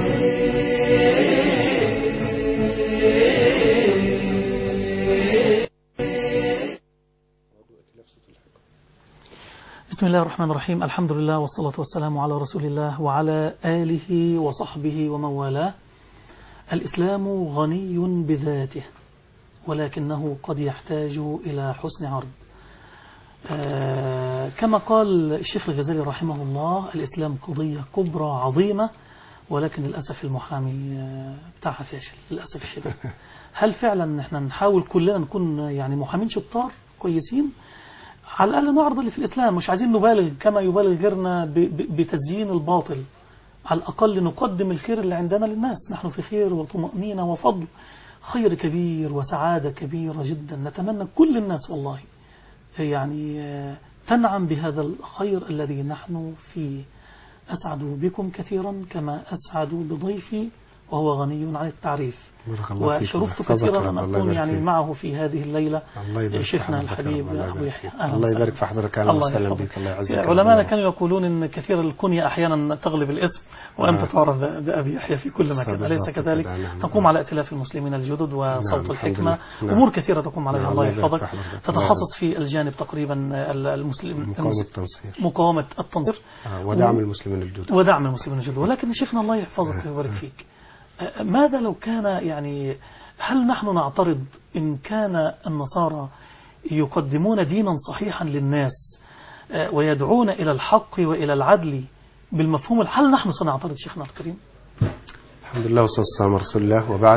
بسم الله الرحمن الرحيم الحمد لله والصلاة والسلام على رسول الله وعلى آله وصحبه ومن والاه الإسلام غني بذاته ولكنه قد يحتاج إلى حسن عرض آه كما قال الشيخ الغزالي رحمه الله الإسلام قضية كبرى عظيمة ولكن للأسف المحامي آه، بتاعها فاشل للأسف الشديد هل فعلا احنا نحاول كلنا نكون يعني محامين شطار كويسين على الأقل نعرض اللي في الإسلام مش عايزين نبالغ كما يبالغ غيرنا ب- ب- بتزيين الباطل على الأقل نقدم الخير اللي عندنا للناس نحن في خير وطمأنينة وفضل خير كبير وسعادة كبيرة جدا نتمنى كل الناس والله يعني آه، تنعم بهذا الخير الذي نحن فيه أسعد بكم كثيرا كما أسعد بضيفي وهو غني عن التعريف بارك الله فيك وشرفت ويحفظك كثيرا يا أن رب. الله أكون يبارك يعني فيك. معه في هذه الليلة الله يبارك في شيخنا حضرتك يا الحبيب رب. الله أبو يبارك يحيى فيك. أهلا الله وسهلا. يبارك في حضرتك اهلا الله وسهلا يحفظك. بك الله يعزك علماءنا كانوا يقولون ان كثير الكنية احيانا تغلب الاسم وانت آه. تعرف بابي يحيى في كل مكان بالضبط اليس كذلك كده، نعم. تقوم على ائتلاف المسلمين الجدد وصوت نعم، الحمد الحكمه لله. نعم. امور كثيره تقوم عليها نعم، الله الله يبارك يحفظك في حضرتك. تتخصص في الجانب تقريبا ال- المسلم مقاومة المس- التنصير مقاومه التنصير آه، ودعم المسلمين الجدد ودعم المسلمين الجدد ولكن شيخنا الله يحفظك ويبارك فيك أه، ماذا لو كان يعني هل نحن نعترض إن كان النصارى يقدمون دينا صحيحا للناس أه، ويدعون إلى الحق وإلى العدل بالمفهوم هل نحن سنعترض شيخنا الكريم الحمد لله والصلاة والسلام على رسول الله وبعد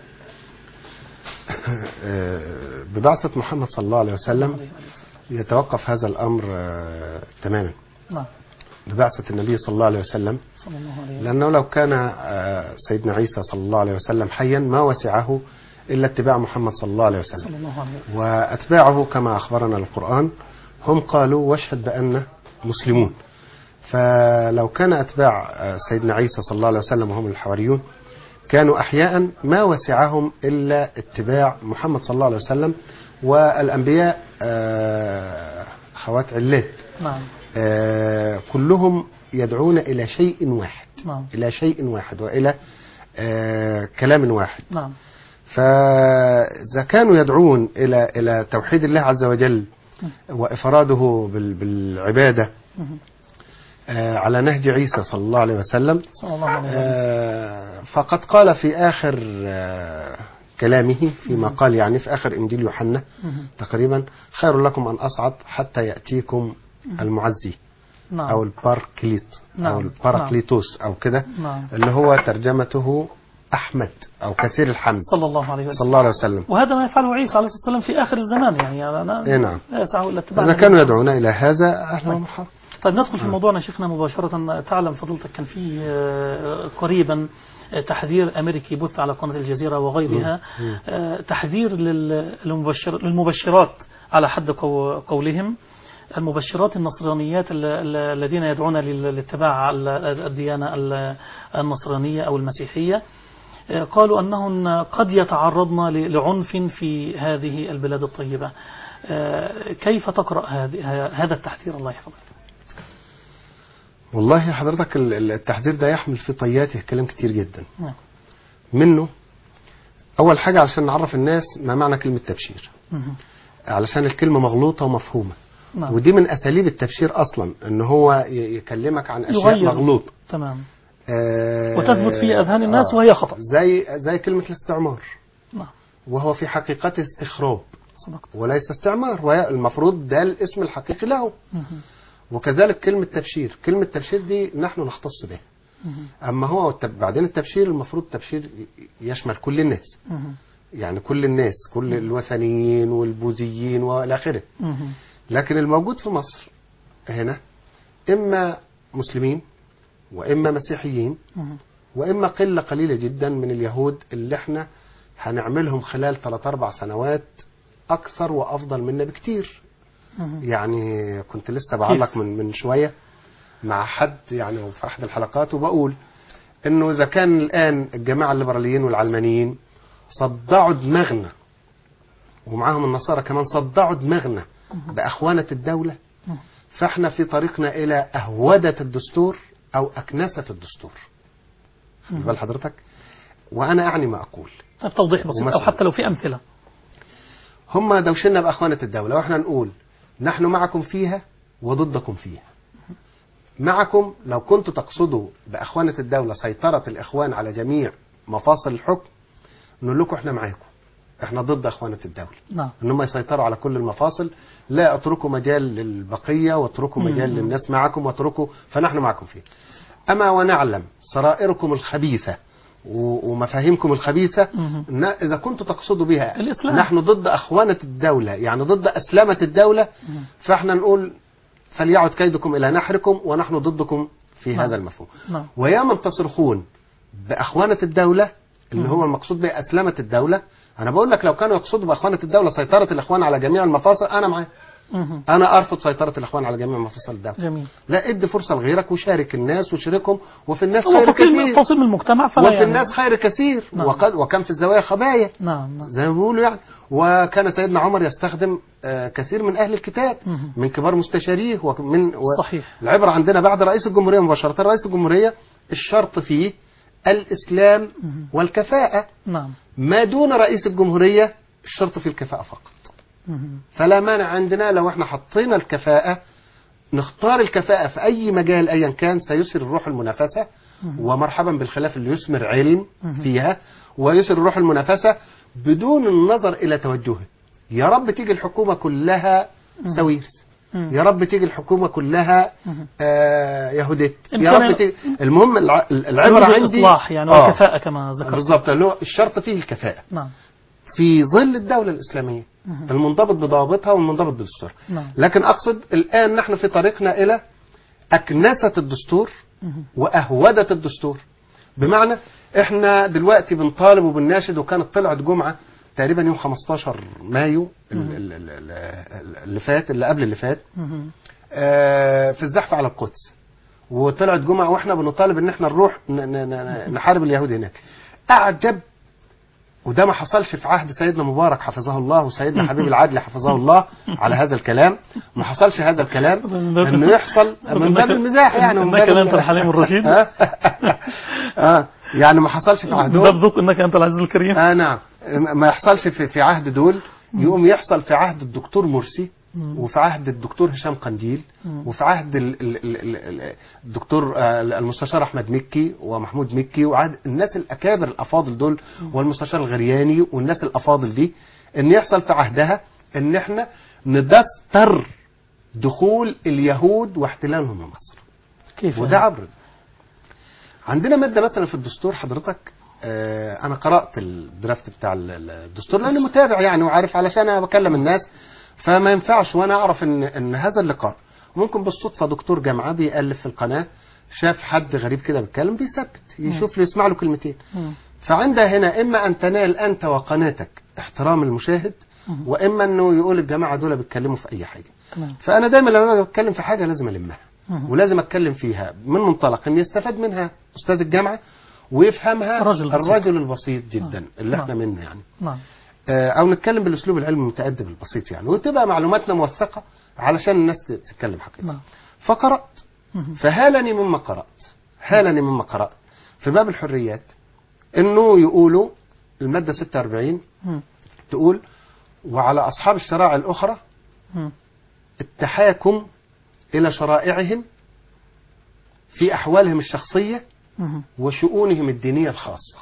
آه، ببعثة محمد صلى الله عليه وسلم عليه وسلم. يتوقف هذا الأمر آه، تماما نعم ببعثة النبي صلى الله عليه وسلم صلى الله عليه وسلم لأنه لو كان آه، سيدنا عيسى صلى الله عليه وسلم حيا ما وسعه إلا اتباع محمد صلى الله عليه وسلم صلى الله عليه وسلم وأتباعه كما أخبرنا القرآن هم قالوا واشهد بأن مسلمون فلو كان أتباع آه، سيدنا عيسى صلى الله عليه وسلم وهم الحواريون كانوا أحياء ما وسعهم إلا اتباع محمد صلى الله عليه وسلم والأنبياء آه، خوات علات نعم آه، كلهم يدعون إلى شيء واحد نعم إلى شيء واحد وإلى آه، كلام واحد نعم فإذا كانوا يدعون إلى إلى توحيد الله عز وجل وإفراده بال- بالعبادة مهم. آه، على نهج عيسى صلى الله عليه وسلم صلى الله عليه وسلم آه، فقد قال في آخر آه، كلامه فيما قال يعني في آخر إنجيل يوحنا مهم. تقريبا خير لكم أن أصعد حتى يأتيكم المعزي نعم أو الباركليت نعم. أو الباراكليتوس أو كده نعم اللي هو ترجمته أحمد أو كثير الحمد صلى الله عليه صلى وسلم الله عليه وسلم وهذا ما يفعله عيسى عليه الصلاة والسلام في آخر الزمان يعني أنا إيه نعم. لا يسعه إلا اتباع إذا النبي. كانوا يدعون إلى هذا أهلا ومرحبا طيب ندخل في موضوعنا شيخنا مباشرة تعلم فضلتك كان في آه، قريبا آه، تحذير أمريكي بث على قناة الجزيرة وغيرها آه، تحذير لل- للمبشر للمبشرات على حد قو- قولهم المبشرات النصرانيات ال- ال- الذين يدعون لل- لاتباع ال- الديانة ال- النصرانية أو المسيحية آه، قالوا أنهن قد يتعرضن ل- لعنف في هذه البلاد الطيبة آه، كيف تقرأ هذه- هذا التحذير الله يحفظك والله حضرتك ال- ال- التحذير ده يحمل في طياته كلام كتير جدا نعم. منه أول حاجة علشان نعرف الناس ما معنى كلمة تبشير مهم. علشان الكلمة مغلوطة ومفهومة نعم. ودي من أساليب التبشير أصلا إن هو ي- يكلمك عن أشياء يغير. مغلوطة تمام آه، وتثبت في أذهان الناس آه، وهي خطأ. زي زي كلمة الاستعمار نعم وهو في حقيقته استخراب صدقت وليس استعمار والمفروض ده الاسم الحقيقي له مهم. وكذلك كلمة تبشير كلمة تبشير دي نحن نختص بها مهم. أما هو التب- بعدين التبشير المفروض تبشير يشمل كل الناس مهم. يعني كل الناس كل الوثنيين والبوذيين والى اخره مهم. لكن الموجود في مصر هنا اما مسلمين واما مسيحيين مهم. واما قله قليله جدا من اليهود اللي احنا هنعملهم خلال 3 4 سنوات اكثر وافضل منا بكتير مهم. يعني كنت لسه بعلق كيف؟ من من شويه مع حد يعني في احد الحلقات وبقول انه اذا كان الان الجماعه الليبراليين والعلمانيين صدعوا دماغنا ومعاهم النصارى كمان صدعوا دماغنا باخوانه الدوله مهم. فاحنا في طريقنا الى اهوده الدستور او اكنسه الدستور خد بال حضرتك وانا اعني ما اقول طيب توضيح بسيط أو ومسؤول. حتى لو في أمثلة هم دوشنا بأخوانة الدولة وإحنا نقول نحن معكم فيها وضدكم فيها معكم لو كنتوا تقصدوا بأخوانة الدولة سيطرة الإخوان على جميع مفاصل الحكم نقول لكم إحنا معاكم إحنا ضد أخوانة الدولة نعم إن هم يسيطروا على كل المفاصل لا اتركوا مجال للبقية واتركوا مجال مم. للناس معكم واتركوا فنحن معكم فيه أما ونعلم سرائركم الخبيثة و- ومفاهيمكم الخبيثة مم. ن- إذا كنتوا تقصدوا بها الإسلام. نحن ضد أخوانة الدولة يعني ضد أسلمة الدولة مم. فإحنا نقول فليعد كيدكم إلى نحركم ونحن ضدكم في نعم. هذا المفهوم نعم ويا من تصرخون بأخوانة الدولة اللي هو المقصود بها أسلمة الدولة أنا بقول لك لو كانوا يقصدوا بأخوانة الدولة سيطرة الإخوان على جميع المفاصل أنا معاه مم. أنا أرفض سيطرة الإخوان على جميع مفاصل الدولة جميل لا ادي فرصة لغيرك وشارك الناس وشاركهم وفي الناس هو خير فصيل من كثير فصيل من المجتمع فلا وفي يعني الناس خير كثير نعم. وقد وكان في الزوايا خبايا نعم نعم زي ما بيقولوا يعني وكان سيدنا عمر يستخدم آه، كثير من أهل الكتاب مهم. من كبار مستشاريه ومن و- صحيح العبرة عندنا بعد رئيس الجمهورية مباشرة رئيس الجمهورية الشرط فيه الإسلام مهم. والكفاءة نعم ما دون رئيس الجمهورية الشرط في الكفاءة فقط مهم. فلا مانع عندنا لو احنا حطينا الكفاءة نختار الكفاءة في أي مجال أيا كان سيسر الروح المنافسة ومرحبا بالخلاف اللي يثمر علم مهم. فيها ويسر الروح المنافسة بدون النظر إلى توجهه يا رب تيجي الحكومة كلها سويرس مم. يا رب تيجي الحكومة كلها مهم. آه يهوديت إن يا كان- رب تيجي المهم الع- العبرة يوجد عندي إصلاح يعني آه، والكفاءة كما ذكرت بالظبط اللي هو الشرط فيه الكفاءة نعم في ظل الدولة الإسلامية مهم. المنضبط بضوابطها والمنضبط بدستورها نعم لكن أقصد الآن نحن في طريقنا إلى أكنسة الدستور مهم. وأهودة الدستور بمعنى إحنا دلوقتي بنطالب وبنناشد وكانت طلعت جمعة تقريبا يوم 15 مايو ال- ال- ال- ال- اللي فات اللي قبل اللي فات مهم. آه، في الزحف على القدس وطلعت جمعة واحنا بنطالب ان احنا نروح ن- ن- ن- نحارب اليهود هناك اعجب وده ما حصلش في عهد سيدنا مبارك حفظه الله وسيدنا حبيب العدل حفظه الله على هذا الكلام ما حصلش هذا الكلام من باب- انه يحصل من باب إنك- المزاح يعني من إنك باب أنت الحليم الرشيد. اه آه، يعني ما حصلش في باب عهدهم ذوق انك انت العزيز الكريم اه نعم ما يحصلش في في عهد دول يقوم يحصل في عهد الدكتور مرسي مم. وفي عهد الدكتور هشام قنديل مم. وفي عهد ال- ال- ال- ال- ال- الدكتور آه، المستشار احمد مكي ومحمود مكي وعهد الناس الاكابر الافاضل دول والمستشار الغرياني والناس الافاضل دي ان يحصل في عهدها ان احنا ندستر دخول اليهود واحتلالهم لمصر كيف وده يعني؟ عبر عندنا مادة مثلا في الدستور حضرتك آه، أنا قرأت الدرافت بتاع ال- ال- الدستور لأني متابع يعني وعارف علشان أنا بكلم الناس فما ينفعش وأنا أعرف إن إن هذا اللقاء ممكن بالصدفة دكتور جامعة بيألف في القناة شاف حد غريب كده بيتكلم بيثبت يشوف له يسمع له كلمتين مم. فعندها هنا إما أن تنال أنت وقناتك احترام المشاهد مم. وإما إنه يقول الجماعة دول بيتكلموا في أي حاجة تمام فأنا دايما لما باجي بتكلم في حاجة لازم ألمها مم. ولازم اتكلم فيها من منطلق ان يستفاد منها استاذ الجامعه ويفهمها الرجل البسيط. الرجل البسيط جدا نعم. اللي نعم. احنا منه يعني نعم آه، او نتكلم بالاسلوب العلمي المتادب البسيط يعني وتبقى معلوماتنا موثقه علشان الناس تتكلم حقيقه نعم فقرات مم. فهالني مما قرات هالني مما قرات في باب الحريات انه يقولوا الماده 46 مم. تقول وعلى اصحاب الشرائع الاخرى مم. التحاكم الى شرائعهم في احوالهم الشخصيه مم. وشؤونهم الدينية الخاصة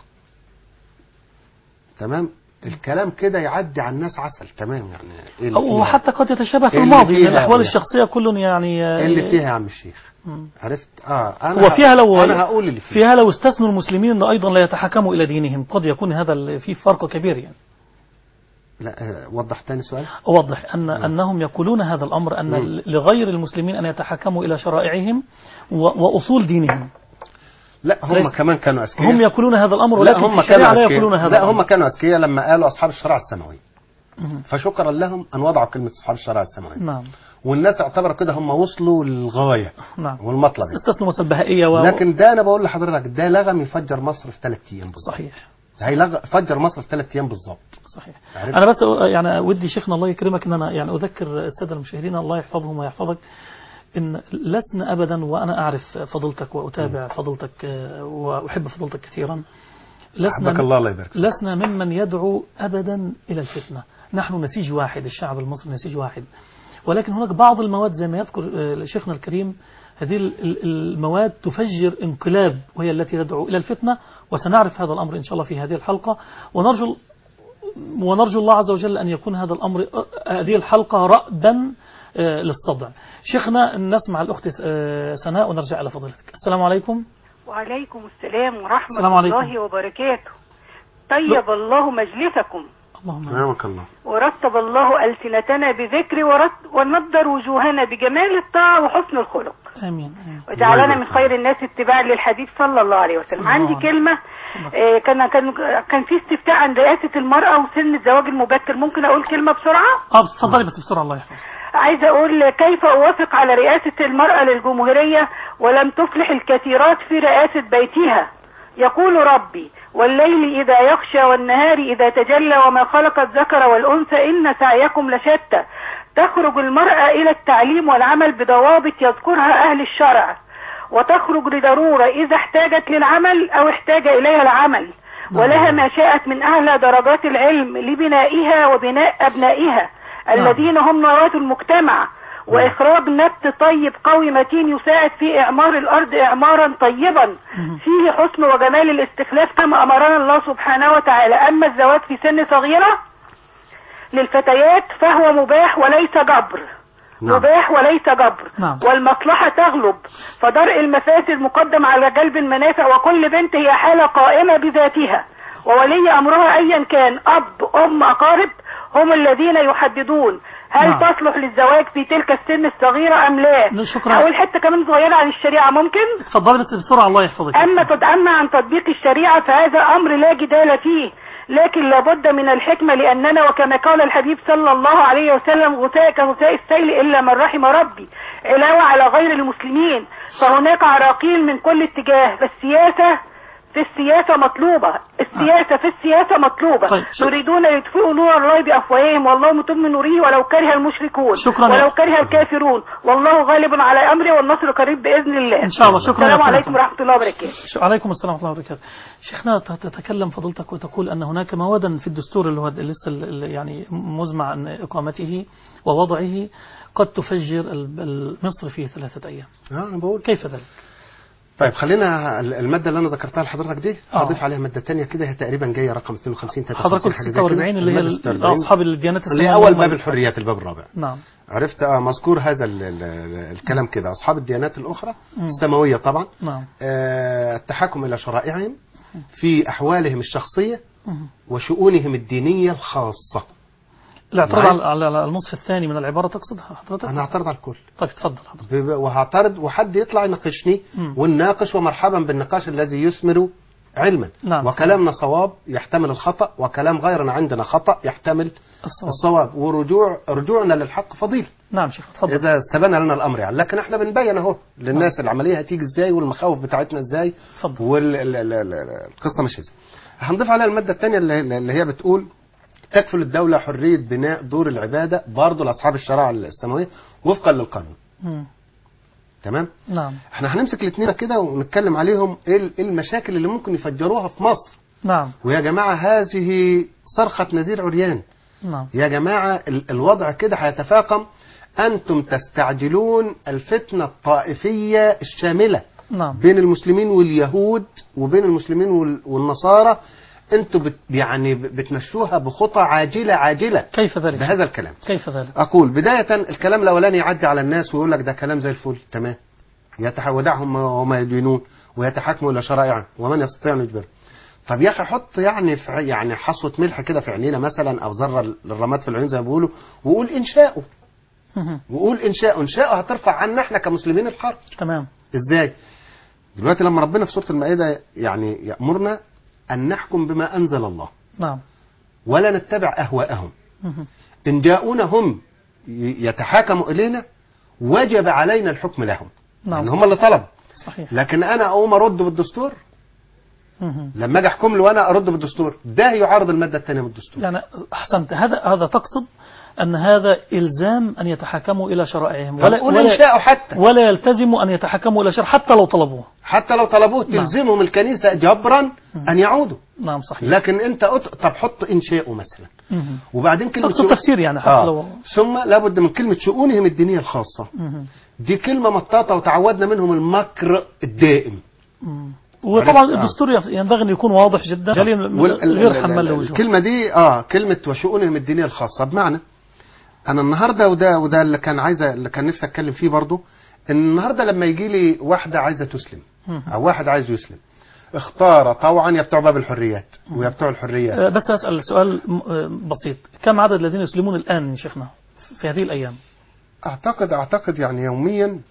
تمام الكلام كده يعدي على الناس عسل تمام يعني ايه اللي أو فيها حتى قد يتشابه في إيه اللي الماضي من فيها الأحوال ولا؟ الشخصية كل يعني إيه اللي فيها يا عم الشيخ مم. عرفت اه انا وفيها لو انا هقول اللي فيها فيها لو استثنوا المسلمين أنه أيضا لا يتحكموا إلى دينهم قد يكون هذا ال- في فرق كبير يعني لا آه، وضح تاني سؤال أوضح أن أنهم يقولون هذا الأمر أن مم. لغير المسلمين أن يتحكموا إلى شرائعهم و- وأصول دينهم لا هم ليس- كمان كانوا اذكياء هم يقولون هذا الأمر لا ولكن هم في الشريعة كانوا لا يقولون اذكياء هذا لا هم الأمر. كانوا اذكياء لما قالوا اصحاب الشرائع السماويه مم. فشكرا لهم ان وضعوا كلمه اصحاب الشرائع السماويه نعم والناس اعتبروا كده هم وصلوا للغايه نعم والمطلب يعني. استثنوا مثلا بهائية و... لكن ده انا بقول لحضرتك ده لغم يفجر مصر في ثلاث ايام بالظبط صحيح هيلغ فجر مصر في ثلاث ايام بالظبط صحيح عرفت؟ انا بس أ- يعني ودي شيخنا الله يكرمك ان انا يعني اذكر الساده المشاهدين الله يحفظهم ويحفظك إن لسنا أبدا وأنا أعرف فضلتك وأتابع فضلتك آه، وأحب فضلتك كثيرا لسنا حبك الله الله يبارك فيك. لسنا ممن يدعو أبدا إلى الفتنة نحن نسيج واحد الشعب المصري نسيج واحد ولكن هناك بعض المواد زي ما يذكر آه، شيخنا الكريم هذه ال- ال- المواد تفجر انقلاب وهي التي تدعو إلى الفتنة وسنعرف هذا الأمر إن شاء الله في هذه الحلقة ونرجو ونرجو الله عز وجل أن يكون هذا الأمر هذه الحلقة رأبا آه، للصدع شيخنا نسمع الأخت آه، سناء ونرجع إلى فضيلتك السلام عليكم وعليكم السلام ورحمة السلام عليكم. الله وبركاته طيب الله مجلسكم اللهم آمين. سلامك الله ورتب الله ألسنتنا بذكر ورت ونضر وجوهنا بجمال الطاعة وحسن الخلق آمين آمين. وجعلنا من خير الناس اتباعا للحديث صلى الله عليه وسلم الله عندي عليه. كلمة آه، كان كان كان في استفتاء عن رئاسة المرأة وسن الزواج المبكر ممكن أقول كلمة بسرعة اه بس اتفضلي بس بسرعة الله يحفظك عايزة أقول كيف أوافق على رئاسة المرأة للجمهورية ولم تفلح الكثيرات في رئاسة بيتها يقول ربي والليل إذا يغشى والنهار إذا تجلى وما خلق الذكر والأنثى إن سعيكم لشتى تخرج المرأة إلى التعليم والعمل بضوابط يذكرها أهل الشرع وتخرج لضرورة إذا احتاجت للعمل أو احتاج إليها العمل ولها ما شاءت من أعلى درجات العلم لبنائها وبناء أبنائها الذين هم نواة المجتمع وإخراج نبت طيب قوي متين يساعد في إعمار الأرض إعمارا طيبا فيه حسن وجمال الاستخلاف كما أمرنا الله سبحانه وتعالى أما الزواج في سن صغيرة للفتيات فهو مباح وليس جبر نعم. مباح وليس جبر نعم. والمصلحة تغلب فدرء المفاسد مقدم على جلب المنافع وكل بنت هي حالة قائمة بذاتها وولي أمرها أيا كان أب أم أقارب هم الذين يحددون هل نعم. تصلح للزواج في تلك السن الصغيرة أم لا شكرا. أقول حتة كمان صغيرة عن الشريعة ممكن اتفضلي بس بسرعة الله يحفظك أما قد أما عن تطبيق الشريعة فهذا أمر لا جدال فيه لكن لابد من الحكمة لأننا وكما قال الحبيب صلى الله عليه وسلم غثاء كغثاء السيل إلا من رحم ربي علاوة على غير المسلمين فهناك عراقيل من كل اتجاه فالسياسة في السياسة مطلوبة السياسة في السياسة مطلوبة طيب، شك- يريدون يطفئوا نور الله بأفواههم والله متم نوره ولو كره المشركون شكراً يا ولو أخت. كره الكافرون والله غالب على أمره والنصر قريب بإذن الله إن شاء الله شكرا يا السلام أخت عليكم حسن. ورحمة الله وبركاته ش- عليكم السلام ورحمة الله وبركاته شيخنا ت- تتكلم فضيلتك وتقول أن هناك موادا في الدستور اللي هو لسه ال- ال- يعني مزمع عن إقامته ووضعه قد تفجر ال- ال- مصر في ثلاثة أيام اه انا بقول كيف ذلك؟ طيب خلينا ال- الماده اللي انا ذكرتها لحضرتك دي آه. هضيف عليها ماده ثانيه كده هي تقريبا جايه رقم 52 53 حضرتك قلت حاجة زي 46 كده. اللي هي المادة ال- 46 أصحاب الديانات اللي هي السماوية اول هم باب ال- الحريات الباب الرابع نعم عرفت آه مذكور هذا ال ال ال الكلام كده اصحاب الديانات الاخرى مم. السماويه طبعا نعم آه التحكم الى شرائعهم في احوالهم الشخصيه مم. وشؤونهم الدينيه الخاصه الاعتراض معايا؟ على, على النصف الثاني من العبارة تقصد حضرتك؟ انا هعترض على الكل طيب تفضل حضرتك ب- وهعترض وحد يطلع يناقشني مم. ونناقش ومرحبا بالنقاش الذي يثمر علما نعم. وكلامنا صواب يحتمل الخطأ وكلام غيرنا عندنا خطأ يحتمل الصواب الصواب ورجوع رجوعنا للحق فضيل نعم شيخ تفضل إذا استبان لنا الأمر يعني لكن احنا بنبين أهو للناس العملية هتيجي إزاي والمخاوف بتاعتنا إزاي تفضل والقصة مش إزاي هنضيف عليها المادة الثانية اللي اللي هي بتقول تكفل الدولة حرية بناء دور العبادة برضه لأصحاب الشرائع السماوية وفقا للقانون مم. تمام نعم احنا هنمسك الاثنين كده ونتكلم عليهم ايه ال- إيه المشاكل اللي ممكن يفجروها في مصر نعم ويا جماعة هذه صرخة نذير عريان نعم يا جماعة ال- الوضع كده هيتفاقم أنتم تستعجلون الفتنة الطائفية الشاملة نعم بين المسلمين واليهود وبين المسلمين وال- والنصارى أنتم بت يعني ب- بتمشوها بخطى عاجلة عاجلة كيف ذلك؟ بهذا الكلام كيف ذلك؟ أقول بداية الكلام الأولاني يعدي على الناس ويقول لك ده كلام زي الفل تمام يتح ودعهم وما يدينون ويتحاكموا إلى شرائعهم ومن يستطيع أن يجبرهم طب يا أخي حط يعني في ع- يعني حصوة ملح كده في عينينا مثلا أو ذرة للرماد في العيون زي ما بيقولوا وقول إنشاؤه مهم. وقول إنشاؤه إنشاؤه هترفع عنا إحنا كمسلمين الحرج تمام إزاي؟ دلوقتي لما ربنا في سورة المائدة يعني يأمرنا أن نحكم بما أنزل الله نعم ولا نتبع أهواءهم مهم. إن جاءونا هم ي- يتحاكموا إلينا وجب علينا الحكم لهم نعم يعني هم اللي طلبوا صحيح لكن أنا أقوم أرد بالدستور مهم. لما اجي احكم له وانا ارد بالدستور ده يعارض الماده الثانيه من الدستور يعني أحسنت هذا هذا تقصد أن هذا إلزام أن يتحكموا إلى شرائعهم ولا ولا, قول ولا, انشاءه حتى ولا يلتزموا أن يتحكموا إلى شرع حتى لو طلبوه حتى لو طلبوه نعم. تلزمهم الكنيسه جبرا ان يعودوا نعم صحيح لكن انت أط... طب حط انشاؤه مثلا مهم. وبعدين كلمه تقصد شؤون- تفسير يعني حتى آه. لو ثم لابد من كلمه شؤونهم الدينيه الخاصه مهم. دي كلمه مطاطه وتعودنا منهم المكر الدائم مم. وطبعا عرفت؟ آه. الدستور يف- ينبغي أن يكون واضح جدا جلي وال- ال- غير ال- حمال ال- لوجوه الكلمة دي اه كلمة وشؤونهم الدينية الخاصة بمعنى انا النهارده وده وده اللي كان عايزه اللي كان نفسي اتكلم فيه برضو ان النهارده لما يجي لي واحدة عايزة تسلم مم. او واحد عايز يسلم اختار طوعا يا بتوع باب الحريات ويا بتوع الحريات آه، بس أسأل سؤال م- آه، بسيط كم عدد الذين يسلمون الآن يا شيخنا في هذه الأيام اعتقد اعتقد يعني يوميا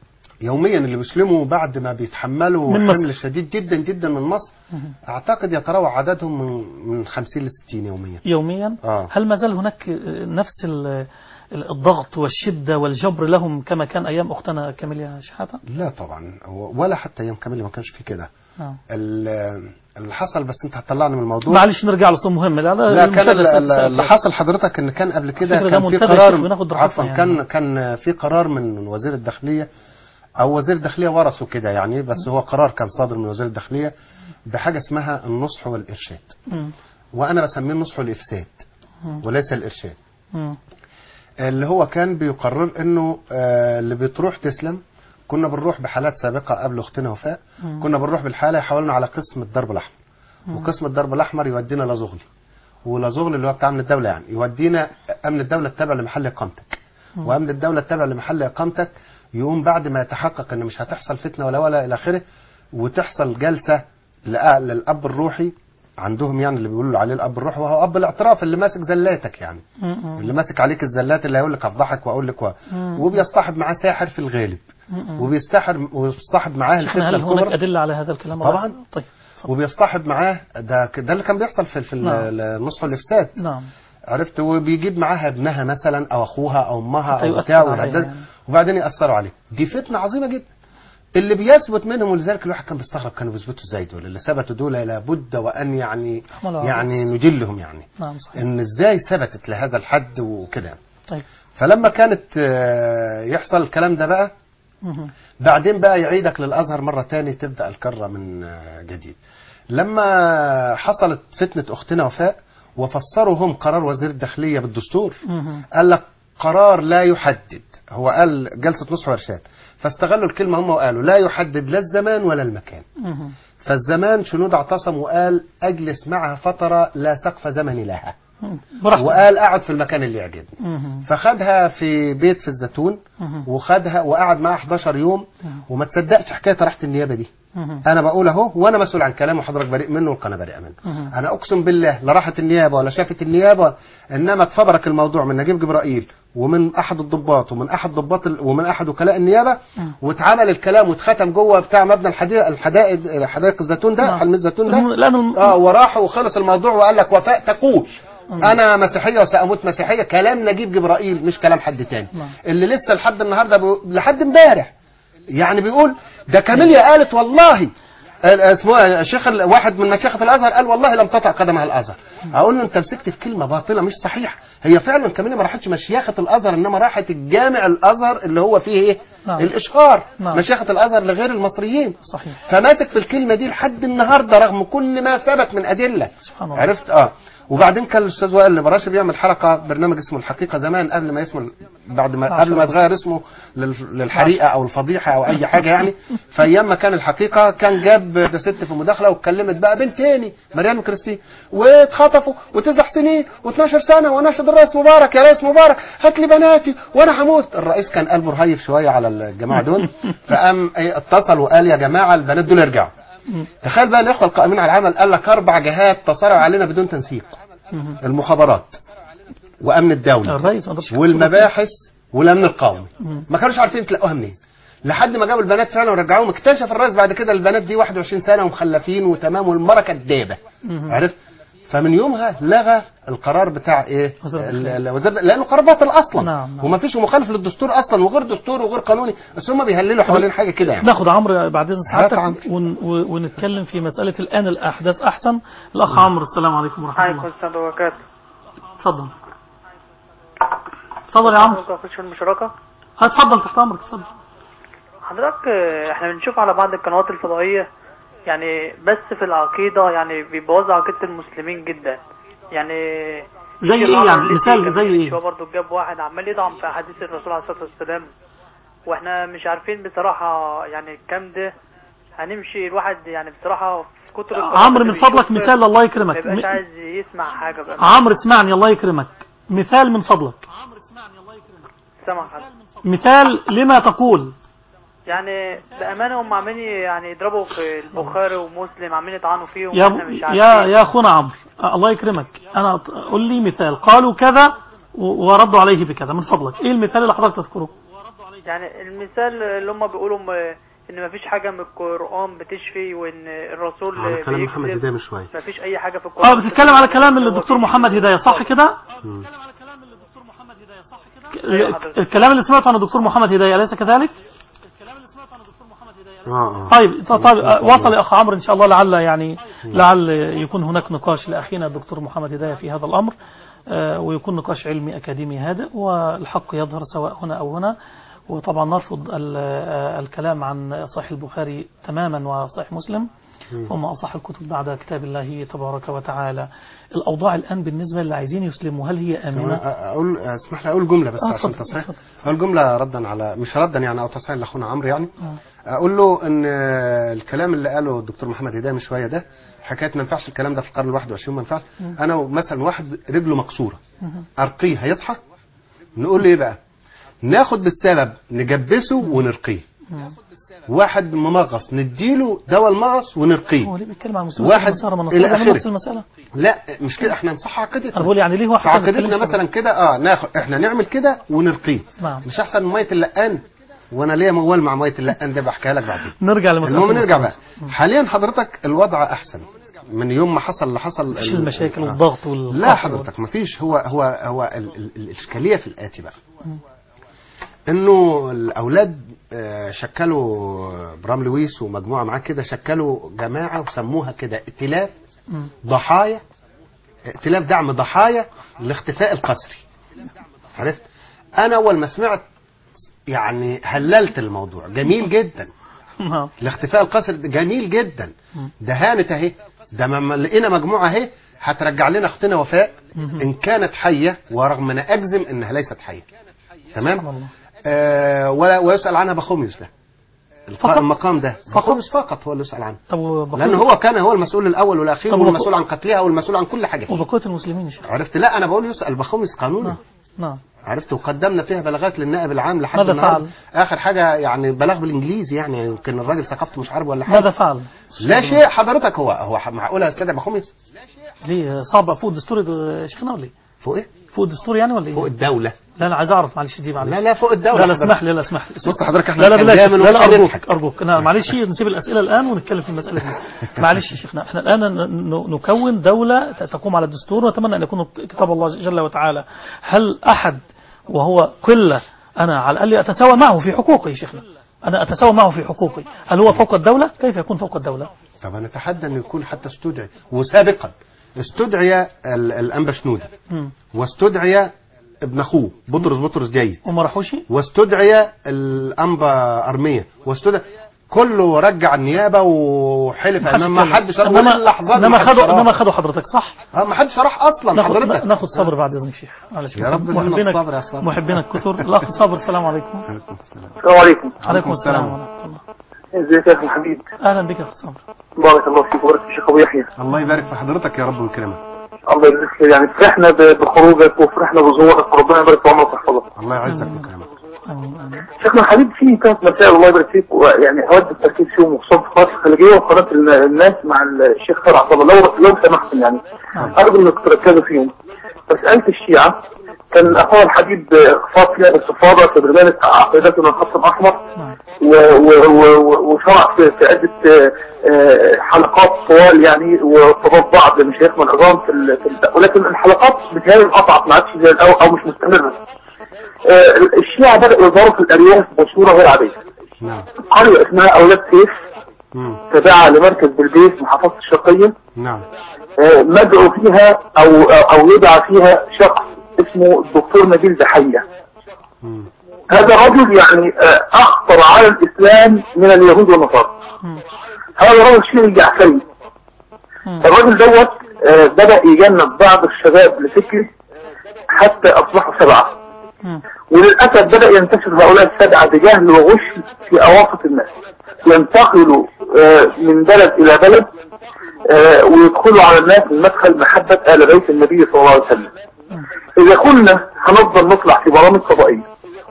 يوميا اللي بيسلموا بعد ما بيتحملوا من مصر. حمل شديد جدا جدا من مصر مهم. اعتقد يتراوح عددهم من من 50 ل 60 يوميا يوميا اه هل ما زال هناك آه، نفس ال- ال- الضغط والشدة والجبر لهم كما كان أيام أختنا كاميليا شحاتة لا طبعا هو- ولا حتى ايام كامل ما كانش في كده نعم. ال- اللي حصل بس انت هتطلعني من الموضوع معلش نرجع لصوم مهم لا, لا كان المشاهد ال- ال- سأل- اللي حصل حضرتك ان كان قبل كده الفكرة ده كان في منتدى قرار شيخ بناخد راحتنا عفوا يعني. كان كان في قرار من وزير الداخليه او وزير الداخليه ورثه كده يعني بس هو قرار كان صادر من وزير الداخليه بحاجه اسمها النصح والارشاد مم. وانا بسميه النصح والافساد مم. وليس الارشاد مم. اللي هو كان بيقرر انه آه، اللي بتروح تسلم كنا بنروح بحالات سابقه قبل اختنا وفاء مم. كنا بنروح بالحاله يحولنا على قسم الضرب الاحمر وقسم الضرب الاحمر يودينا لزغلي ولزغلي اللي هو بتاع امن الدوله يعني يودينا امن الدوله التابع لمحل اقامتك وامن الدوله التابع لمحل اقامتك يقوم بعد ما يتحقق ان مش هتحصل فتنه ولا ولا الى اخره وتحصل جلسه لأ- للاب الروحي عندهم يعني اللي بيقولوا عليه الاب الروحي وهو اب الاعتراف اللي ماسك زلاتك يعني مم. اللي ماسك عليك الزلات اللي هيقول لك افضحك واقول لك و... مم. وبيصطحب معاه ساحر في الغالب مم. وبيستحر وبيصطحب معاه شيخنا الفتنه هل هناك الكبرى أدلة على هذا الكلام طبعا. طيب وبيصطحب معاه ده ده اللي كان بيحصل في في نعم. النصح والافساد نعم عرفت وبيجيب معاها ابنها مثلا او اخوها او امها حتى او يؤثر بتاع عليها ويهدد يعني. وبعدين ياثروا عليه دي فتنه عظيمه جدا اللي بيثبت منهم ولذلك الواحد كان بيستغرب كانوا بيثبتوا ازاي دول اللي ثبتوا دول لابد وان يعني رحمة الله يعني عليه. نجلهم يعني نعم صحيح ان ازاي ثبتت لهذا الحد وكده طيب فلما كانت آه، يحصل الكلام ده بقى مم. بعدين بقى يعيدك للازهر مره تاني تبدا الكره من آه، جديد لما حصلت فتنه اختنا وفاء وفسروا هم قرار وزير الداخليه بالدستور مم. قال لك قرار لا يحدد هو قال جلسه نصح وارشاد فاستغلوا الكلمه هم وقالوا لا يحدد لا الزمان ولا المكان مم. فالزمان شنود اعتصم وقال اجلس معها فتره لا سقف زمني لها مم. براحتك وقال اقعد في المكان اللي يعجبني مم. فخدها في بيت في الزيتون مم. وخدها وقعد معاها 11 يوم وما تصدقش حكايه راحه النيابه دي مم. انا بقول اهو وانا مسؤول عن كلامه وحضرتك بريء منه والقناه بريئه منه مم. انا اقسم بالله لا راحت النيابه ولا شافت النيابه انما اتفبرك الموضوع من نجيب جبرائيل ومن احد الضباط ومن احد ضباط ال- ومن احد وكلاء النيابه مم. واتعمل الكلام واتختم جوه بتاع مبنى الحديقه الحدائق حدائق الزيتون ده نعم. حلم الزيتون ده الم- لأن الم- اه وراحوا وخلص الموضوع وقال لك وفاء تقول انا مسيحيه وساموت مسيحيه كلام نجيب جبرائيل مش كلام حد تاني نعم. اللي لسه لحد النهارده بيقول- لحد امبارح يعني بيقول ده كاميليا قالت والله ال- اسمه إيه؟ الشيخ ال- واحد من مشايخ الازهر قال والله لم تطع قدمها الازهر اقول له انت مسكت في كلمه باطله مش صحيحه هي فعلا كاميليا ما راحتش مشيخه الازهر انما راحت الجامع الازهر اللي هو فيه ايه نعم. الاشهار نعم. مشيخه الازهر لغير المصريين صحيح فماسك في الكلمه دي لحد النهارده رغم كل ما ثبت من ادله سبحان الله. عرفت اه وبعدين كان الاستاذ وائل البراشي بيعمل حلقه برنامج اسمه الحقيقه زمان قبل ما اسمه بعد ما ما قبل شاء ما الله. يتغير اسمه لل- للحريقه او الفضيحه او اي حاجه يعني فايام ما كان الحقيقه كان جاب ده ست في مداخله واتكلمت بقى بنت تاني مريم كريستين واتخطفوا وتسع سنين و12 سنه وناشد الرئيس مبارك يا رئيس مبارك هات لي بناتي وانا هموت الرئيس كان قلبه رهيف شويه على الجماعه دول فقام إيه اتصل وقال يا جماعه البنات دول يرجعوا تخيل بقى الاخوه القائمين على العمل قال لك اربع جهات تصارعوا علينا بدون تنسيق مم. المخابرات وامن الدوله الرئيس ما قدرش والمباحث والامن القومي مم. ما كانوش عارفين تلاقوها منين لحد ما جابوا البنات فعلا ورجعوهم اكتشف الرئيس بعد كده البنات دي 21 سنه ومخلفين وتمام والمره كدابه مم. عرفت فمن يومها لغى القرار بتاع ايه وزارة ال- الداخلية. ال- وزارة لانه قرار باطل اصلا نعم، نعم. وما فيش مخالف للدستور اصلا وغير دستور وغير قانوني بس هم بيهللوا حوالين حاجه كده يعني ناخد عمرو بعد اذن هات سعادتك عمرو. ون... و- ونتكلم في مساله الان الاحداث احسن الاخ عمرو السلام عليكم ورحمه عليكم الله السلام وبركاته اتفضل اتفضل يا عمرو ممكن اخش في المشاركة اتفضل تحت امرك اتفضل حضرتك آه، احنا بنشوف على بعض القنوات الفضائية يعني بس في العقيدة يعني بيبوظوا عقيدة المسلمين جدا يعني زي الشيخ ايه عمرو يعني الليثي مثال كان زي من ايه شوية برضه جاب واحد عمال يدعم في احاديث الرسول عليه الصلاة والسلام واحنا مش عارفين بصراحة يعني الكلام ده هنمشي الواحد يعني بصراحة في كتر القنوات عمرو اللي من فضلك بيشوفها مثال الله ما يكرمك يبقاش م- عايز يسمع حاجة بقى عمرو اسمعني الله يكرمك مثال من فضلك سامع حضرتك مثال لما تقول يعني بأمانة هم عاملين يعني يضربوا في البخاري ومسلم عاملين يطعنوا فيهم يا واحنا مش يا عارفين يا اخونا عمرو آه، الله يكرمك انا ط- قول لي مثال قالوا كذا و- وردوا عليه بكذا من فضلك ايه المثال اللي حضرتك تذكره يعني المثال اللي هم بيقولوا م- ان مفيش حاجة من القرآن بتشفي وان الرسول على كلام محمد بيكذب. هداية من شويه مفيش اي حاجة في القرآن اه بتتكلم على كلام اللي الدكتور محمد هدايه صح كده مم. أيوة حضرتك. الكلام اللي سمعته عن الدكتور محمد هدايه اليس كذلك اه اه طيب ط- طيب آه، وصل يا اخ عمرو ان شاء الله لعل يعني لعل يكون هناك نقاش لاخينا الدكتور محمد هدايه في هذا الامر آه، ويكون نقاش علمي اكاديمي هادئ والحق يظهر سواء هنا او هنا وطبعا نرفض ال- آه، الكلام عن صحيح البخاري تماما وصحيح مسلم هم أصح الكتب بعد كتاب الله تبارك وتعالى الأوضاع الآن بالنسبة للي عايزين يسلموا هل هي آمنة؟ اقول اسمح لي اقول جمله بس آه، عشان اتفضل، تصحيح اتفضل. اقول جمله ردا على مش ردا يعني او تصحيح لاخونا عمرو يعني اقول له ان آه، الكلام اللي قاله الدكتور محمد هدايه من شويه ده حكايه ما ينفعش الكلام ده في القرن ال 21 ما ينفعش انا مثلا واحد رجله مكسوره ارقيه هيصحى نقول له ايه بقى ناخد بالسبب نجبسه ونرقيه واحد ممغص نديله دواء المغص ونرقيه هو ليه بيتكلم عن مسلم واحد مسار ما إلى نصر آخره. نفس المسألة لا مش كده احنا نصح عقيدتنا أنا بقول يعني ليه في واحد ما عقيدتنا بيتكلمش مثلا كده اه ناخد احنا نعمل كده ونرقيه نعم. مش احسن من ميه اللقان وانا ليا موال مع ميه اللقان ده بحكيها لك بعدين نرجع لمسألة المهم نرجع المسار. بقى حاليا حضرتك الوضع احسن من يوم ما حصل اللي حصل مش ال- المشاكل آه. والضغط والقهر لا حضرتك ما فيش هو هو هو ال ال الاشكاليه في الاتي بقى انه الاولاد آه، شكلوا برام لويس ومجموعه معاه كده شكلوا جماعه وسموها كده ائتلاف مم. ضحايا ائتلاف دعم ضحايا الاختفاء القسري عرفت انا اول ما سمعت يعني هللت الموضوع جميل جدا نعم الاختفاء القسري ده جميل جدا ده هانت اهي ده ما لقينا مجموعه اهي هترجع لنا اختنا وفاء ان كانت حيه ورغم انا اجزم انها ليست حيه سبحان تمام الله. آه ولا ويسال عنها بخوميوس ده الق- فقط؟ المقام ده بخوميوس فقط هو اللي يسال عنه طب وبقية- لان هو كان هو المسؤول الاول والاخير طب والمسؤول وبقية- عن قتلها والمسؤول عن كل حاجه فيه. وبقية المسلمين يا شيخ عرفت لا انا بقول يسال بخوميس قانونا نعم نعم عرفت وقدمنا فيها بلاغات للنائب العام لحد ماذا النهارده فعل؟ اخر حاجه يعني بلاغ بالانجليزي يعني يمكن الراجل ثقافته مش عارف ولا حاجه ماذا فعل؟ لا شيء حضرتك هو هو معقوله استدعي بخوميس ليه صعب فوق الدستور يا شيخنا ولا ايه؟ فوق ايه فوق الدستور يعني ولا فوق ايه؟ الدوله لا انا عايز اعرف معلش دي معلش لا لا فوق الدوله لا لا حضرتك. اسمح لي لا اسمح لي بص حضرتك احنا لا لا مش بالله هنجامل لا لا ومش ارجوك هنضحك. ارجوك انا معلش نسيب الاسئله الان ونتكلم في المساله دي معلش يا شيخنا احنا الان ن- ن- نكون دوله ت- تقوم على الدستور ونتمنى ان يكون كتاب الله جل وتعالى هل احد وهو قله انا على الاقل اتساوى معه في حقوقي يا شيخنا انا اتساوى معه في حقوقي هل هو فوق الدوله كيف يكون فوق الدوله طب انا اتحدى انه يكون حتى استدعي وسابقا استدعي ال- الانبا شنوده مم. واستدعي ابن اخوه بطرس بطرس جيد وما راحوش واستدعي الانبا ارميه واستدعي كله رجع النيابه وحلف امام ما حدش راح انما لحظات انما ما حدش خدوا راح. انما خدوا حضرتك صح اه ما حدش راح اصلا ناخد حضرتك ناخد صبر بعد اذنك شيخ معلش يا رب ادينا محبينك الصبر يا صبر. محبينك كثر الاخ صابر السلام عليكم السلام عليكم عليكم السلام السلام. ورحمه الله ازيك يا اخي الحبيب اهلا بك يا اخ صابر بارك الله فيك وبارك في الشيخ ابو يحيى الله يبارك في حضرتك يا رب ويكرمك الله يبارك فيك يعني فرحنا ب- بخروجك وفرحنا بظهورك وربنا يبارك في عمرك ويحفظك الله يعزك ويكرمك امين امين شيخنا الحبيب في ثلاث مسائل الله يبارك فيك ويعني اود التركيز فيهم وخصوصا في قناه الخليجيه وقناه ال- الناس مع الشيخ خير عطله لو لو سمحتم يعني ارجو انك تركزوا فيهم مساله الشيعه كان اخونا الحبيب خاص فيها باستفاضه في برنامج عقيدتنا الخط الاحمر نعم و- و- و- وشرع في في عدة آه، آه، حلقات طوال يعني وطلب بعض مشايخنا العظام في ال- في ال- ولكن الحلقات بتهيألي انقطعت ما عادش زي الأول أو مش مستمرة آه، الشيعة بدأوا يظهروا في الأرياف بصورة غير عادية نعم قرية اسمها أولاد سيف مم. تابعة لمركز بلبيس محافظة الشرقية نعم آه، مدعو فيها أو أو يدعى فيها شخص اسمه الدكتور نبيل دحية مم. هذا رجل يعني آه، أخطر على الإسلام من اليهود والنصارى مم. هذا رجل شيعي جعفري مم. الراجل دوت آه، بدأ يجنب بعض الشباب لفكره حتى أصبحوا سبعة مم. وللأسف بدأ ينتشر هؤلاء السبعة بجهل وغش في أواسط الناس ينتقلوا آه، من بلد إلى بلد آه، ويدخلوا على الناس من مدخل محبة آل بيت النبي صلى الله عليه وسلم إذا كنا هنفضل نطلع في برامج فضائية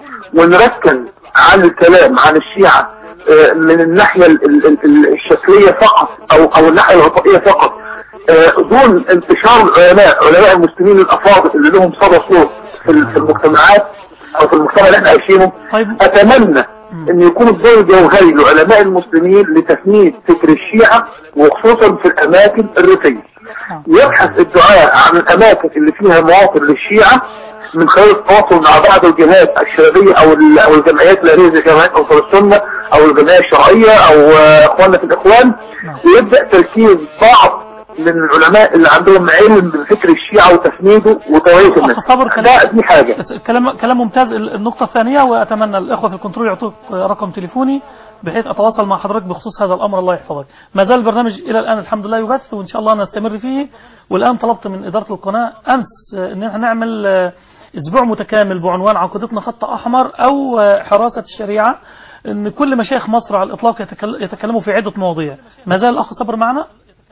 ونركز عن الكلام عن الشيعة آه، من الناحية ال- ال- ال- الشكلية فقط أو أو الناحية العطائية فقط آه، دون انتشار العلماء علماء المسلمين الأفاضل اللي لهم صدى صوت في ال- في المجتمعات أو في المجتمع اللي احنا عايشينه طيب أتمنى أن يكون الدور الجوهري لعلماء المسلمين لتثمين فكر الشيعة وخصوصا في الأماكن الريفية يبحث الدعاء عن الأماكن اللي فيها مواطن للشيعة من خلال التواصل مع بعض الجهات الشبابية أو ال- أو الجمعيات الأهلية زي جمعية أنصار السنة أو الجمعية الشرعية أو آه، إخواننا في الإخوان ويبدأ تركيز بعض من العلماء اللي عندهم علم بفكر الشيعة وتسنيده وتوعية الناس أخ صبر كلام- ده دي حاجة بس كلام كلام ممتاز النقطة الثانية وأتمنى الإخوة في الكنترول يعطوك رقم تليفوني بحيث أتواصل مع حضرتك بخصوص هذا الأمر الله يحفظك ما زال البرنامج إلى الآن الحمد لله يبث وإن شاء الله نستمر فيه والآن طلبت من إدارة القناة أمس آه، إن احنا نعمل آه، أسبوع متكامل بعنوان عقيدتنا خط أحمر أو آه، حراسة الشريعة إن كل مشايخ مصر على الإطلاق يتكل- يتكلموا في عدة مواضيع ما زال الأخ صبر معنا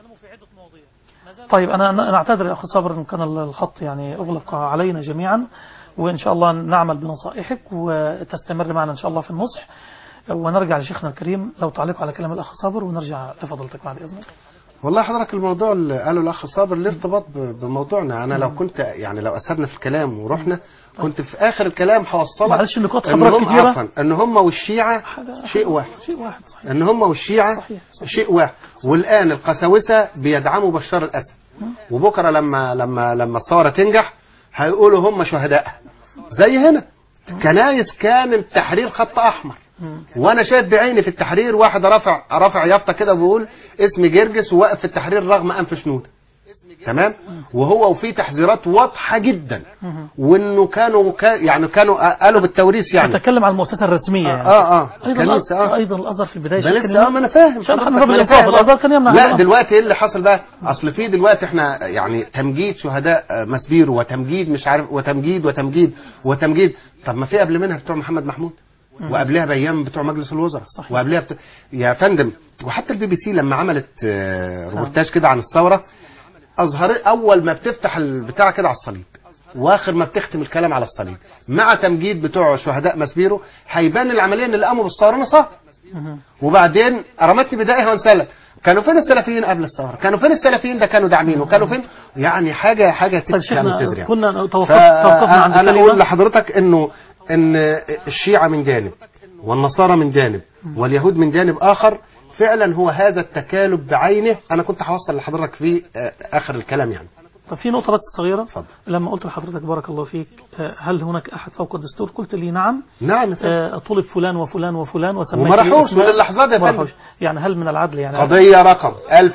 طيب أنا أنا أعتذر يا أخي صابر إن كان الخط يعني أغلق علينا جميعا وإن شاء الله نعمل بنصائحك وتستمر معنا إن شاء الله في النصح ونرجع لشيخنا الكريم لو تعليق على كلام الأخ صابر ونرجع لفضلتك بعد إذنك والله حضرتك الموضوع اللي قاله الاخ صابر ليه ارتباط ب- بموضوعنا انا لو كنت يعني لو اسهبنا في الكلام ورحنا كنت في اخر الكلام هوصلك معلش النقاط ان حضرتك هم كتيرة. عفوا ان هم والشيعه شيء واحد شيء واحد صحيح ان هم والشيعه صحيح، صحيح. شيء واحد والان القساوسه بيدعموا بشار الاسد وبكره لما لما لما الثوره تنجح هيقولوا هم شهداء زي هنا كنايس كان التحرير خط احمر وانا شايف بعيني في التحرير واحد رافع رافع يافطه كده وبيقول اسم جرجس وواقف في التحرير رغم انف شنوده تمام وهو وفي تحذيرات واضحه جدا وانه كانوا كا يعني كانوا قالوا بالتوريث يعني نتكلم عن المؤسسة الرسمية يعني. اه اه أيضا كنيسه اه أيضا الأزهر في البداية ده شكل لسه اه ما انا فاهم عشان حضرتك، احنا ما باب أنا الإنصاف فاهم. الأزهر كان يمنع لا هذا دلوقتي ايه اللي حصل بقى اصل في دلوقتي احنا يعني تمجيد شهداء آه، مسبيرو وتمجيد مش عارف وتمجيد وتمجيد وتمجيد طب ما في قبل منها بتوع محمد محمود وقبلها بايام بتوع مجلس الوزراء صحيح. وقبلها بتوع يا فندم وحتى البي بي سي لما عملت آه، روبورتاج كده عن الثوره اظهر اول ما بتفتح البتاع كده على الصليب واخر ما بتختم الكلام على الصليب مع تمجيد بتوع شهداء مسبيرو هيبان العمليه ان اللي قاموا بالثوره نصارى وبعدين رمتني بدائها وانسلت كانوا فين السلفيين قبل الثوره كانوا فين السلفيين ده كانوا داعمين وكانوا فين يعني حاجه حاجه طيب تبكي على التزرع شيخنا كنا توقف- توقفنا عند فانا اقول كلمة لحضرتك انه ان الشيعه من جانب والنصارى من جانب واليهود من جانب اخر فعلا هو هذا التكالب بعينه انا كنت هوصل لحضرتك في آه، اخر الكلام يعني طب في نقطة بس صغيرة اتفضل. لما قلت لحضرتك بارك الله فيك آه، هل هناك أحد فوق الدستور قلت لي نعم نعم يا فندم. آه، طلب فلان وفلان وفلان وسميت وما لي راحوش اسماء. وللحظات يا ما فندم. راحوش. يعني هل من العدل يعني قضيه رقم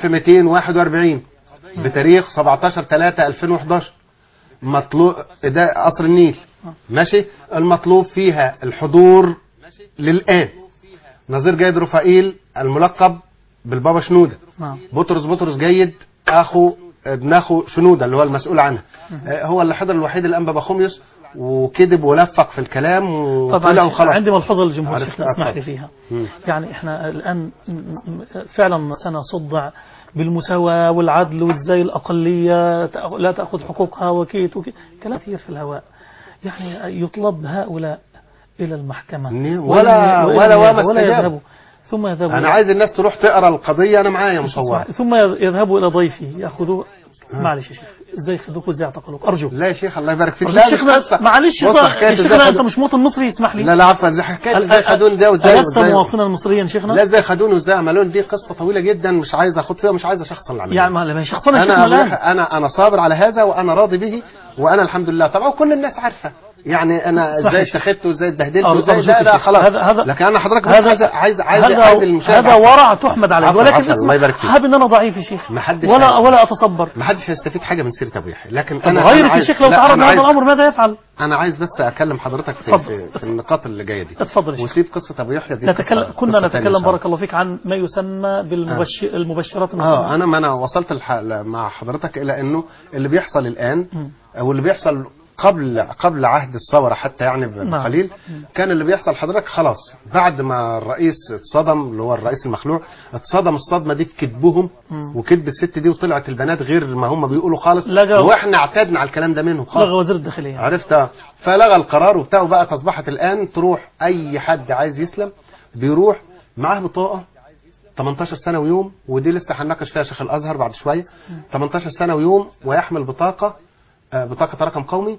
1241 بتاريخ 17 3 2011 مطلوب ده قصر النيل ماشي المطلوب فيها الحضور للآن نظير جيد رفائيل الملقب بالبابا شنودة نعم بطرس بطرس جيد اخو ابن اخو شنودة اللي هو المسؤول عنها آه، هو اللي حضر الوحيد الانبا بخوميوس وكذب ولفق في الكلام طبعا وطلع وخلاص عندي ملحوظة للجمهور عرفت. شيخنا اسمح لي اتفضل. فيها مم. يعني احنا الآن م- م- فعلا سنصدع بالمساواة والعدل وازاي الأقلية تأخ- لا تأخذ حقوقها وكيت وكيت كلام كثير في الهواء يعني يطلب هؤلاء إلى المحكمة نعم. ولن- ولا- وإلى ولا النيابة وما ولا استجابوا. يذهبوا ثم يذهبوا انا عايز الناس تروح تقرا القضيه انا معايا مصوره ثم يذهبوا إلى ضيفي يأخذوا معلش يا شيخ ازاي خدوك وازاي اعتقلوك ارجو لا يا شيخ الله يبارك فيك أرجو لا الشيخ مش قصه معلش بص يا حكايه شيخنا ازاي انت خدوني مش مواطن مصري اسمح لي لا لا عفوا زي حكايه ازاي خدوني ده وازاي ألست وازاي مواطنا مصريا شيخنا لا ازاي خدوني وازاي عملوني دي قصه طويله جدا مش عايز اخد فيها ومش عايز اشخصن العمليه يعني ما لما شخصنا انا شيخنا أقول لك الان انا انا صابر على هذا وانا راضي به وانا الحمد لله طبعا كل الناس عارفه يعني انا اسمح ازاي لي شيخ. اتخذت وازاي اتبهدلت أرجو- وازاي أرجوك لا يا لا شيخ. خلاص هذا- هذا- لكن انا حضرتك بس هذا عايز عايز عايز, هذا عايز المشاهد هذا ورع تحمد عليه عفواً، ولكن عفواً، الله اسمع يبارك فيك. حابب ان انا ضعيف يا شيخ ما حدش ولا عارف. ولا اتصبر ما حدش هيستفيد حاجه من سيره ابو يحيى لكن طب انا غيرك أنا يا عايز- شيخ لو لا، تعرض أنا لهذا عايز- الامر ماذا يفعل؟ انا عايز بس اكلم حضرتك في, اتفضل. في, في النقاط اللي جايه دي اتفضل يا شيخ. وسيب قصه ابو يحيى دي نتكلم قصة- كنا قصة تانية إن نتكلم شاء الله. بارك الله فيك عن ما يسمى بالمبشر المبشرات المصرية اه انا ما انا وصلت الح... مع حضرتك الى انه اللي بيحصل الان او اللي بيحصل قبل قبل عهد الثوره حتى يعني نعم. بقليل كان اللي بيحصل حضرتك خلاص بعد ما الرئيس اتصدم اللي هو الرئيس المخلوع اتصدم الصدمه دي بكذبهم وكذب الست دي وطلعت البنات غير ما هم بيقولوا خالص لغوا- واحنا اعتدنا على الكلام ده منهم خالص لغى وزير الداخلية عرفت فلغى القرار وبتاع وبقى تصبحت الان تروح اي حد عايز يسلم بيروح معاه بطاقه 18 سنه ويوم ودي لسه هنناقش فيها شيخ الازهر بعد شويه 18 سنه ويوم ويحمل بطاقه آه، بطاقه رقم قومي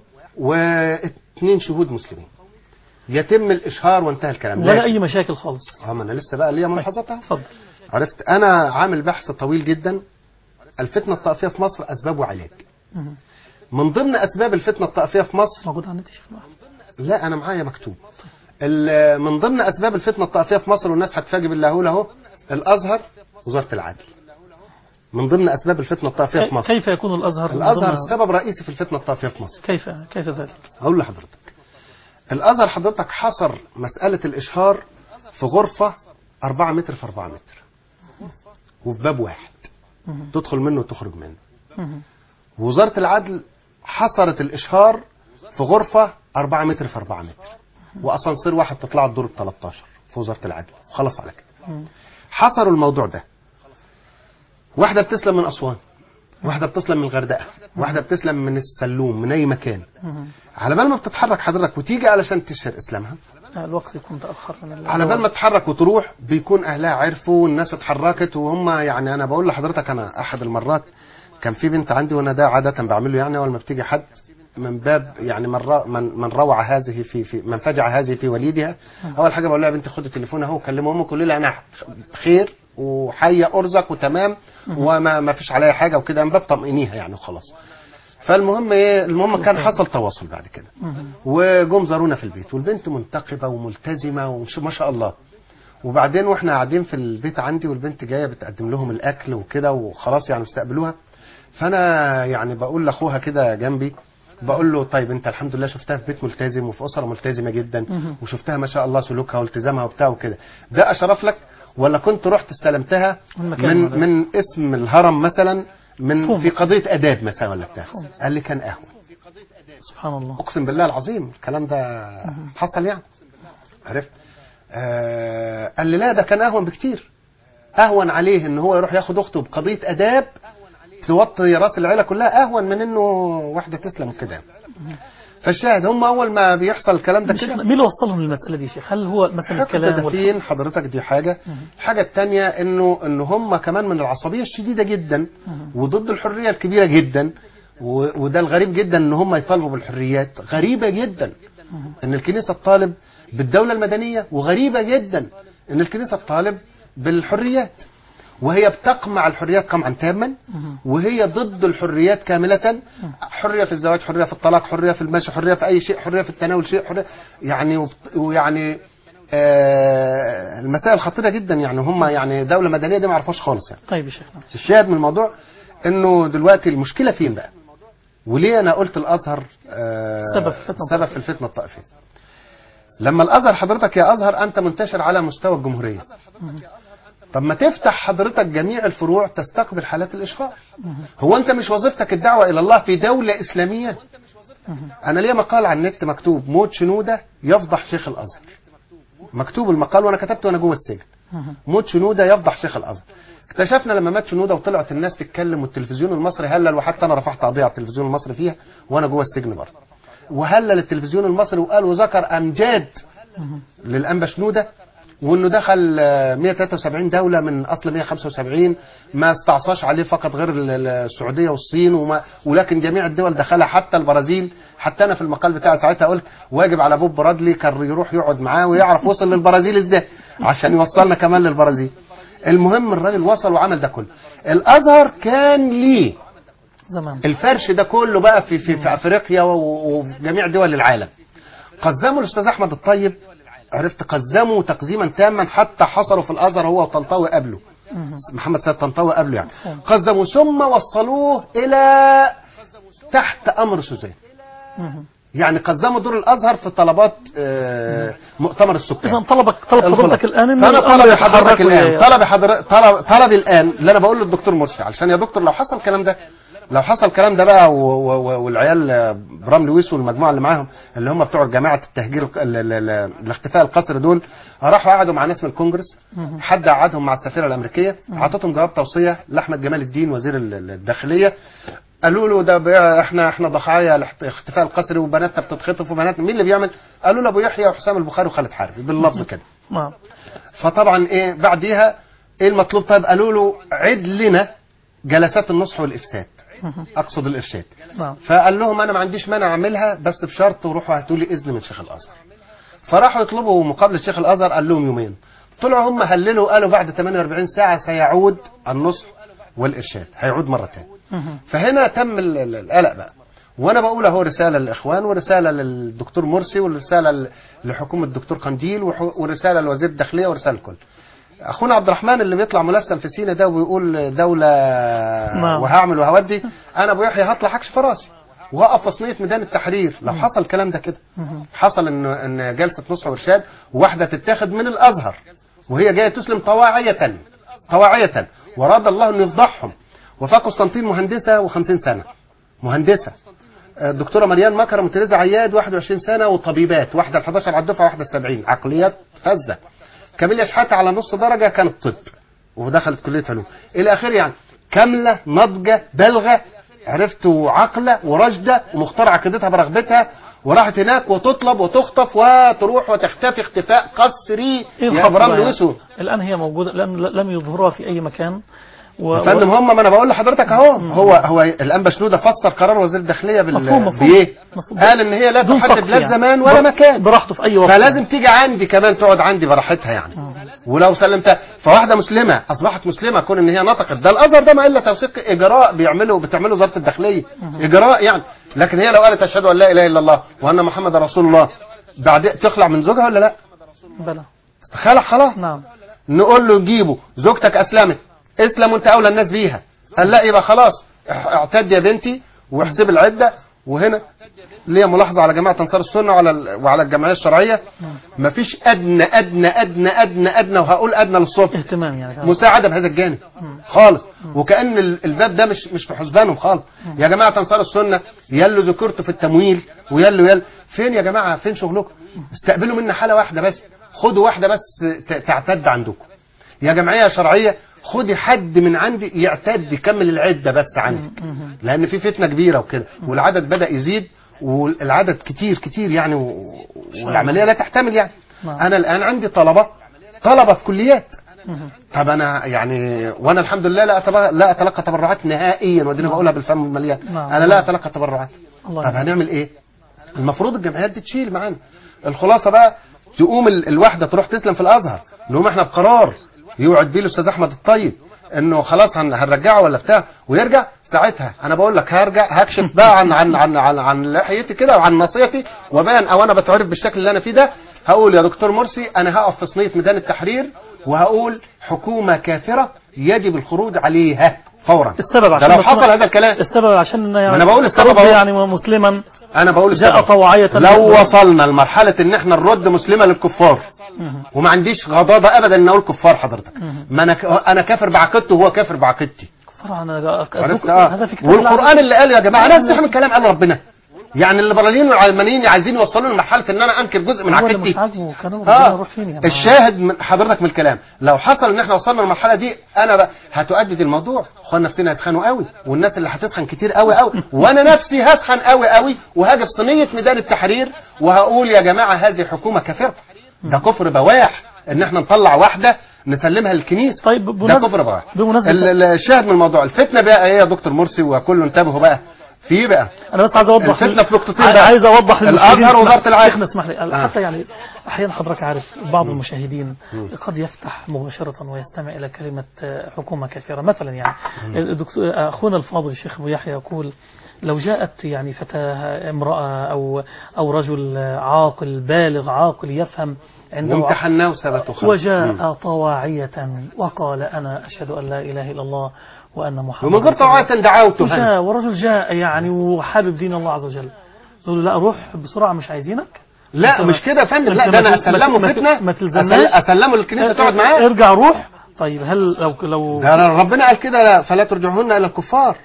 واثنين شهود مسلمين يتم الاشهار وانتهى الكلام ولا لكن- أي مشاكل خالص اه ما انا لسه بقى ليا ملاحظات أهو. اتفضل عرفت انا عامل بحث طويل جدا الفتنه الطائفيه في مصر اسباب وعلاج مهم. من ضمن اسباب الفتنه الطائفيه في مصر موجود على النت يا شيخ لا انا معايا مكتوب ال- من ضمن اسباب الفتنه الطائفيه في مصر والناس هتفاجئ بالله هو اهو الازهر وزاره العدل من ضمن اسباب الفتنه الطائفيه في كي- مصر كيف يكون الأزهر من الازهر ضمن- سبب رئيسي في الفتنه الطائفيه في مصر كيف كيف ذلك؟ اقول لحضرتك الازهر حضرتك حصر مساله الاشهار في غرفه 4 متر في 4 متر وفي باب واحد مهم. تدخل منه وتخرج منه مهم. وزاره العدل حصرت الاشهار في غرفه 4 متر في 4 متر واسانسير واحد تطلع الدور ال 13 في وزاره العدل وخلاص على كده مم. حصروا الموضوع ده واحده بتسلم من اسوان واحده بتسلم من الغردقه واحده بتسلم من السلوم من اي مكان مهم. على بال ما بتتحرك حضرتك وتيجي علشان تشهر اسلامها الوقت يكون تأخر من ال- على بال ما تتحرك وتروح بيكون اهلها عرفوا والناس اتحركت وهم يعني انا بقول لحضرتك انا احد المرات كان في بنت عندي وانا ده عاده بعمله يعني اول ما بتيجي حد من باب يعني من رو من, من روع هذه في في من فجع هذه في وليدها اول حاجه بقول لها يا بنتي خدي التليفون اهو كلمي امك قولي لها انا بخير وحيه ارزق وتمام وما ما فيش عليا حاجه وكده من باب طمئنيها يعني وخلاص فالمهم ايه المهم كان حصل تواصل بعد كده مهم. وجم زارونا في البيت والبنت منتقبه وملتزمه ومش ما شاء الله وبعدين واحنا قاعدين في البيت عندي والبنت جايه بتقدم لهم الاكل وكده وخلاص يعني استقبلوها فانا يعني بقول لاخوها كده جنبي بقول له طيب انت الحمد لله شفتها في بيت ملتزم وفي اسره ملتزمه جدا مهم. وشفتها ما شاء الله سلوكها والتزامها وبتاع وكده ده اشرف لك ولا كنت رحت استلمتها المكان من ولا- من اسم الهرم مثلا من مفهوم. في قضيه اداب مثلا ولا بتاع مفهوم. قال لي كان اهون سبحان الله اقسم بالله العظيم الكلام ده حصل يعني عرفت آه قال لي لا ده كان اهون بكتير اهون عليه ان هو يروح ياخد اخته بقضيه اداب توطي راس العيله كلها اهون من انه واحده تسلم كده فالشاهد هم اول ما بيحصل الكلام ده شيخنا كده مين اللي وصلهم للمسألة دي يا شيخ؟ هل هو مثلا حكم الكلام والحق؟ التدفين حضرتك دي حاجة الحاجة التانية انه ان هم كمان من العصبية الشديدة جدا وضد الحرية الكبيرة جدا و- وده الغريب جدا ان هم يطالبوا بالحريات غريبة جدا ان الكنيسة تطالب بالدولة المدنية وغريبة جدا ان الكنيسة تطالب بالحريات وهي بتقمع الحريات قمعا تاما وهي ضد الحريات كاملة حرية في الزواج حرية في الطلاق حرية في المشي حرية في أي شيء حرية في التناول شيء حرية يعني وبت- ويعني آه المسائل خطيرة جدا يعني هم يعني دولة مدنية دي ما يعرفوش خالص يعني طيب يا شيخنا الشاهد من الموضوع انه دلوقتي المشكلة فين بقى وليه انا قلت الازهر آه سبب في الفتنة سبب في الفتنة الطائفية لما الازهر حضرتك يا ازهر انت منتشر على مستوى الجمهورية طب ما تفتح حضرتك جميع الفروع تستقبل حالات الاشهار هو انت مش وظيفتك الدعوة الى الله في دولة اسلامية انا ليا مقال على النت مكتوب موت شنودة يفضح شيخ الازهر مكتوب المقال وانا كتبته وانا جوه السجن موت شنودة يفضح شيخ الازهر اكتشفنا لما مات شنودة وطلعت الناس تتكلم والتلفزيون المصري هلل وحتى انا رفعت قضية على التلفزيون المصري فيها وانا جوه السجن برضه وهلل التلفزيون المصري وقال وذكر امجاد للانبا شنودة وانه دخل آه، 173 دوله من اصل 175 ما استعصاش عليه فقط غير ال- ال- السعوديه والصين وما ولكن جميع الدول دخلها حتى البرازيل حتى انا في المقال بتاعي ساعتها قلت واجب على بوب برادلي كان يروح يقعد معاه ويعرف وصل للبرازيل ازاي عشان يوصلنا كمان للبرازيل المهم الراجل وصل وعمل ده كله الازهر كان ليه زمان الفرش ده كله بقى في في, في افريقيا و- وفي جميع دول العالم قزموا الاستاذ احمد الطيب عرفت قزموا تقزيما تاما حتى حصلوا في الازهر هو وطنطاوي قبله مهم. محمد سيد طنطاوي قبله يعني مفهوم. قزموا ثم وصلوه الى تحت امر سوزان مهم. يعني قزموا دور الازهر في طلبات آه، مؤتمر السكان اذا طلبك طلب حضرتك الان ان فانا الأمر طلبي حضرتك يتحرك الان وي- طلبي حضرتك طلب طلبي الان اللي انا بقول للدكتور مرسي علشان يا دكتور لو حصل الكلام ده لو حصل الكلام ده بقى و- و- و- والعيال آه، برام لويس والمجموعه اللي معاهم اللي هم بتوع جماعه التهجير ال- ال- ال- الاختفاء القسري دول راحوا قعدوا مع ناس من الكونجرس مهم. حد قعدهم مع السفيره الامريكيه عطتهم جواب توصيه لاحمد جمال الدين وزير ال- ال- الداخليه قالوا له ده بي- احنا احنا ضحايا الاختفاء القسري وبناتنا بتتخطف وبناتنا مين اللي بيعمل؟ قالوا له ابو يحيى وحسام البخاري وخالد حربي باللفظ كده نعم فطبعا ايه بعديها ايه المطلوب طيب قالوا له عد لنا جلسات النصح والافساد مهم. اقصد الارشاد نعم فقال لهم انا ما عنديش مانع اعملها بس بشرط وروحوا هاتوا لي اذن من شيخ الازهر فراحوا يطلبوا مقابله شيخ الازهر قال لهم يومين طلعوا هم هللوا قالوا بعد 48 ساعه سيعود النصح والارشاد هيعود مره تاني مهم. فهنا تم ال- ال- القلق بقى وانا بقول اهو رساله للاخوان ورساله للدكتور مرسي ورساله ل- لحكومه الدكتور قنديل وح- ورساله لوزير الداخليه ورساله الكل اخونا عبد الرحمن اللي بيطلع ملثم في سينا ده ويقول دوله نعم. وهعمل وهودي انا ابو يحيى هطلع هكشف راسي وهقف في صينيه ميدان التحرير لو حصل الكلام ده كده مهم. حصل ان ان جلسه نصح وارشاد وواحده تتاخد من الازهر وهي جايه تسلم طواعيه طواعيه وراد الله انه يفضحهم وفاة قسطنطين مهندسه و50 سنه مهندسه آه، الدكتوره مريم مكرم وتريزا عياد 21 سنه وطبيبات واحده ال 11 على الدفعه واحده ال 70 عقليات فذه كاميليا شحاته على نص درجه كانت طب ودخلت كليه علوم الى اخره يعني كامله ناضجه بالغه عرفت وعاقله وراشده ومختاره عقيدتها برغبتها وراحت هناك وتطلب وتخطف وتروح وتختفي اختفاء قسري ايه يا الخطوة ابرام يعني؟ لويسو الان هي موجوده لم لم يظهروها في اي مكان و... يا فندم هم ما انا بقول لحضرتك اهو هو هو الانبا شنوده فسر قرار وزير الداخليه بال مفهوم، مفهوم. بايه؟ مفهوم. قال ان هي لا دون تحدد سقف لا يعني. زمان ولا بر- مكان براحته في اي وقت فلازم تيجي عندي كمان تقعد عندي براحتها يعني ولو سلمتها فواحده مسلمه اصبحت مسلمه كون ان هي نطقت ده الازهر ده ما الا توثيق اجراء بيعمله بتعمله وزاره الداخليه اجراء يعني لكن هي لو قالت اشهد ان لا اله الا الله وان محمد رسول الله بعد تخلع من زوجها ولا لا؟ بلى خلع خلاص نعم نقول له نجيبه زوجتك اسلمت اسلم وانت اولى الناس بيها قال لا يبقى خلاص اح- اعتد يا بنتي واحسب العده وهنا ليا ملاحظه على جماعه انصار السنه وعلى ال- وعلى الجمعيه الشرعيه مفيش ادنى ادنى ادنى ادنى ادنى وهقول ادنى للصبح اهتمام يعني مساعده بهذا الجانب خالص وكان ال- الباب ده مش مش في حسبانهم خالص يا جماعه انصار السنه يلو ذكرت في التمويل ويلو يل فين يا جماعه فين شغلكم استقبلوا منا حاله واحده بس خدوا واحده بس ت- تعتد عندكم يا جمعيه شرعيه خدي حد من عندي يعتد يكمل العده بس عندك لان في فتنه كبيره وكده والعدد بدا يزيد والعدد كتير كتير يعني و... والعمليه لا تحتمل يعني نعم. انا الان عندي طلبه طلبه في كليات مهم. طب انا يعني وانا الحمد لله لا أتبقى لا اتلقى تبرعات نهائيا ودينا بقولها بالفم المليان نعم. انا لا اتلقى تبرعات الله طب يعين. هنعمل ايه المفروض الجمعيات دي تشيل معانا الخلاصه بقى تقوم ال- الواحده تروح تسلم في الازهر نقوم احنا بقرار يوعد بيه الاستاذ احمد الطيب انه خلاص هن- هنرجعه ولا بتاع ويرجع ساعتها انا بقول لك هرجع هكشف بقى عن عن عن عن, عن لحيتي كده وعن نصيتي وبان او انا بتعرف بالشكل اللي انا فيه ده هقول يا دكتور مرسي انا هقف في صينيه ميدان التحرير وهقول حكومه كافره يجب الخروج عليها فورا السبب ده عشان لو ما حصل تكون- هذا الكلام السبب عشان يعني ما أنا بقول السبب ترد أهو. يعني مسلما انا بقول جاء السبب. طوعية لو وصلنا لمرحله ان احنا نرد مسلمه للكفار مهم. وما عنديش غضاضه ابدا ان اقول كفار حضرتك ما انا ك- انا كافر بعقيدته وهو كافر بعقيدتي فرع أنا عرفت هذا اه في كتاب الله عز والقران اللي قال يا جماعه انا استحمل كلام قال ربنا يعني الليبراليين والعلمانيين عايزين يوصلوني لمرحله ان انا انكر جزء من هو اللي مش عقيدتي عاجبه كلام ربنا اه يروح فين يا جماعة؟ الشاهد من حضرتك من الكلام لو حصل ان احنا وصلنا للمرحله دي انا بقى هتؤدد الموضوع اخوان نفسنا يسخنوا قوي والناس اللي هتسخن كتير قوي قوي وانا نفسي هسخن قوي قوي وهاجي في صينيه ميدان التحرير وهقول يا جماعه هذه حكومه كافره ده كفر بواح ان احنا نطلع واحده نسلمها للكنيسه طيب ده بمناسبة كفر بقى بمناسبة ال- ال- الشاهد من الموضوع الفتنه بقى ايه يا دكتور مرسي وكله انتبهوا بقى في إيه بقى انا بس عايز اوضح الفتنة في نقطتين عاي- بقى. عايز اوضح للمشاهدين الأزهر اسمح- ووزارة العدل. شيخنا اسمح لي آه. حتى يعني احيانا حضرتك عارف بعض المشاهدين قد يفتح مباشره ويستمع الى كلمه آه، حكومه كافره مثلا يعني الدكتور اخونا الفاضل الشيخ ابو يحيى يقول لو جاءت يعني فتاة امرأة أو أو رجل عاقل بالغ عاقل يفهم عنده وامتحناه وثبته خلاص مم. وجاء طواعية وقال أنا أشهد أن لا إله إلا الله وأن محمد ومن غير رسول الله. طاعة دعوته هنا. وجاء ورجل جاء يعني وحابب دين الله عز وجل يقول له لا روح بسرعة مش عايزينك لا أنت مش كده يا فندم لا أنت ده ما انا تل- ما اسلمه تل- ما تل- فتنه ما أسل- تلزمناش اسلمه للكنيسه تقعد معاه ارجع روح طيب هل لو لو ده ربنا قال كده لا فلا ترجعهن الى الكفار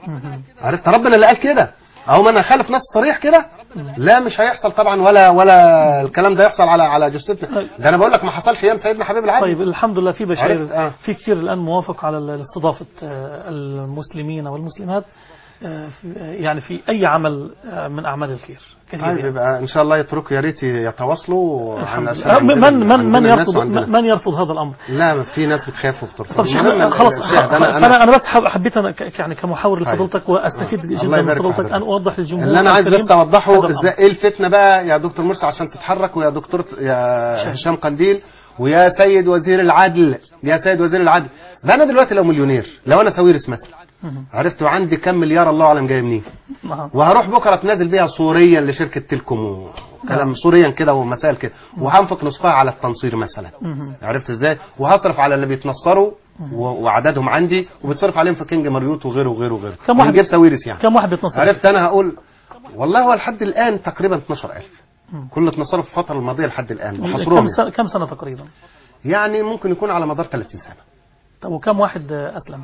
عرفت ربنا اللي قال كده او ما انا خالف نص صريح كده لا مش هيحصل طبعا ولا ولا الكلام ده يحصل على على جثتنا ده انا بقول لك ما حصلش ايام سيدنا حبيب العدل طيب الحمد لله في عرفت؟ بشائر آه. في كثير الآن موافق على ال- استضافة آه، المسلمين والمسلمات آه، في- يعني في أي عمل آه، من أعمال الخير كثير طيب يعني. يبقى ان شاء الله يتركوا يا ريت يتواصلوا الحمد علشان لله. عندنا- من من من عندنا ناس يرفض وعندنا- من يرفض هذا الأمر لا في ناس بتخاف وبترفض طب المهم شيخنا ال- خلاص الشاهد انا فانا انا انا بس حب- حبيت انا ك- يعني كمحاور طيب. لفضيلتك واستفيد الله جدا من يبارك فضيلتك حضرتك. ان اوضح للجمهور اللي انا عايز الكريم بس اوضحه هذا الأمر. ازاي ايه الفتنه بقى يا دكتور مرسي عشان تتحرك ويا دكتور يا هشام قنديل ويا سيد وزير العدل يا سيد وزير العدل ده انا دلوقتي لو مليونير لو انا ساويرس مثلا مهم. عرفت وعندي كم مليار الله اعلم جاي منين نعم. وهروح بكره اتنازل بيها صوريا لشركه تلكم وكلام صوريا كده ومسائل كده وهنفق نصفها على التنصير مثلا مهم. عرفت ازاي وهصرف على اللي بيتنصروا و- وعددهم عندي وبتصرف عليهم في كينج مريوت وغيره وغيره وغيره كم واحد- هنجيب ساويرس يعني كم واحد بيتنصر عرفت انا هقول والله هو لحد الان تقريبا 12000 مم. كل اتنصروا في الفتره الماضيه لحد الان كم وحصرهم سنة كم سنة تقريبا يعني ممكن يكون على مدار 30 سنه طب وكم واحد آه، اسلم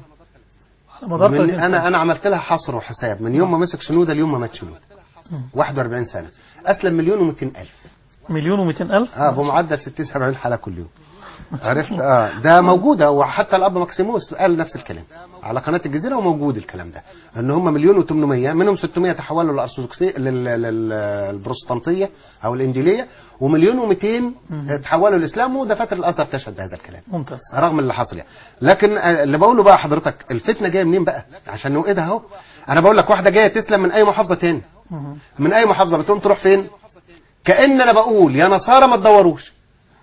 على مدار من 30 سنة. انا انا عملت لها حصر وحساب من يوم ما مسك شنوده ليوم ما مات شنوده مم. 41 سنه اسلم مليون و200 الف مليون و200 الف اه بمعدل 60 70 حاله كل يوم عرفت اه ده موجوده وحتى الاب ماكسيموس قال نفس الكلام على قناه الجزيره وموجود الكلام ده ان هم مليون و800 منهم 600 تحولوا للارثوذكسيه للبروتستانتيه او الانجيليه ومليون و200 تحولوا للاسلام ودفاتر الازهر تشهد بهذا الكلام ممتاز رغم اللي حصل يعني لكن آه، اللي بقوله بقى حضرتك الفتنه جايه منين بقى عشان نوقدها اهو انا بقول لك واحده جايه تسلم من اي محافظه تاني مهم. من اي محافظه بتقوم تروح فين كان انا بقول يا نصارى ما تدوروش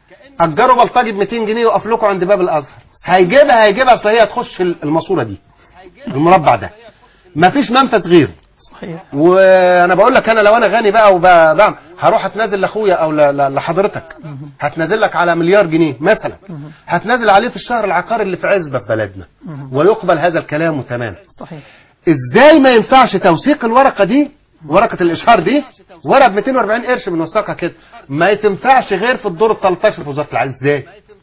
اجروا بلطجي ب 200 جنيه وقف لكم عند باب الازهر هيجيبها هيجيبها اصل هي هتخش الماسوره دي المربع ده مفيش منفذ غيره صحيح وانا بقول لك انا لو انا غني بقى وبعمل هروح اتنازل لاخويا او ل- ل- لحضرتك هتنازل لك على مليار جنيه مثلا هتنازل عليه في الشهر العقاري اللي في عزبه في بلدنا ويقبل هذا الكلام تمام صحيح ازاي ما ينفعش توثيق الورقه دي ورقه الاشهار دي ورقه ب 240 قرش بنوثقها كده ما تنفعش غير في الدور ال 13 في وزاره العدل ازاي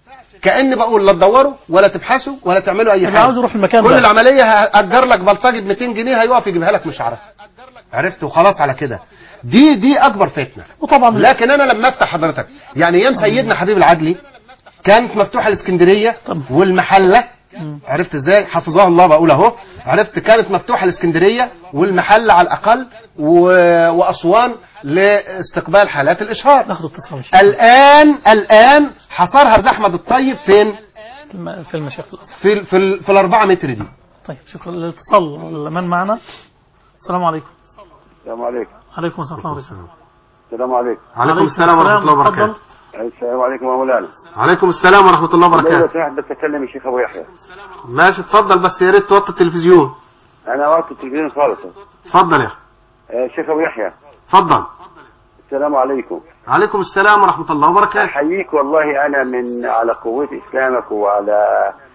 كاني بقول لا تدوروا ولا تبحثوا ولا تعملوا اي اللي حاجه عاوز يروح المكان كل ده العمليه هاجر لك بلطجي ب 200 جنيه هيقف يجيبها لك مش عارف عرفت وخلاص على كده دي دي اكبر فتنه وطبعا لكن انا لما افتح حضرتك يعني ايام سيدنا حبيب العدلي كانت مفتوحه الاسكندريه طب. والمحله عرفت ازاي حفظها الله بقول اهو عرفت كانت مفتوحه الاسكندريه والمحله على الاقل و... واسوان لاستقبال حالات الاشهار ناخد اتصال شيخ. الان الان حصرها زحمه الطيب فين في الم- في المشايخ الأزهر. في ال... في, ال... في الاربعه متر دي طيب شكرا للاتصال من معنا السلام عليكم السلام عليكم عليكم السلام ورحمة الله وبركاته السلام عليكم عليكم السلام ورحمه الله وبركاته تفضل. السلام عليكم يا مولانا عليكم السلام ورحمه الله لو وبركاته سمحت بس اتكلم يا شيخ ابو يحيى ماشي اتفضل بس يا ريت توطي التلفزيون انا وقت التلفزيون خالص اتفضل يا اخي آه، شيخ ابو يحيى اتفضل السلام عليكم عليكم السلام ورحمه الله وبركاته احييك والله انا من على قوه اسلامك وعلى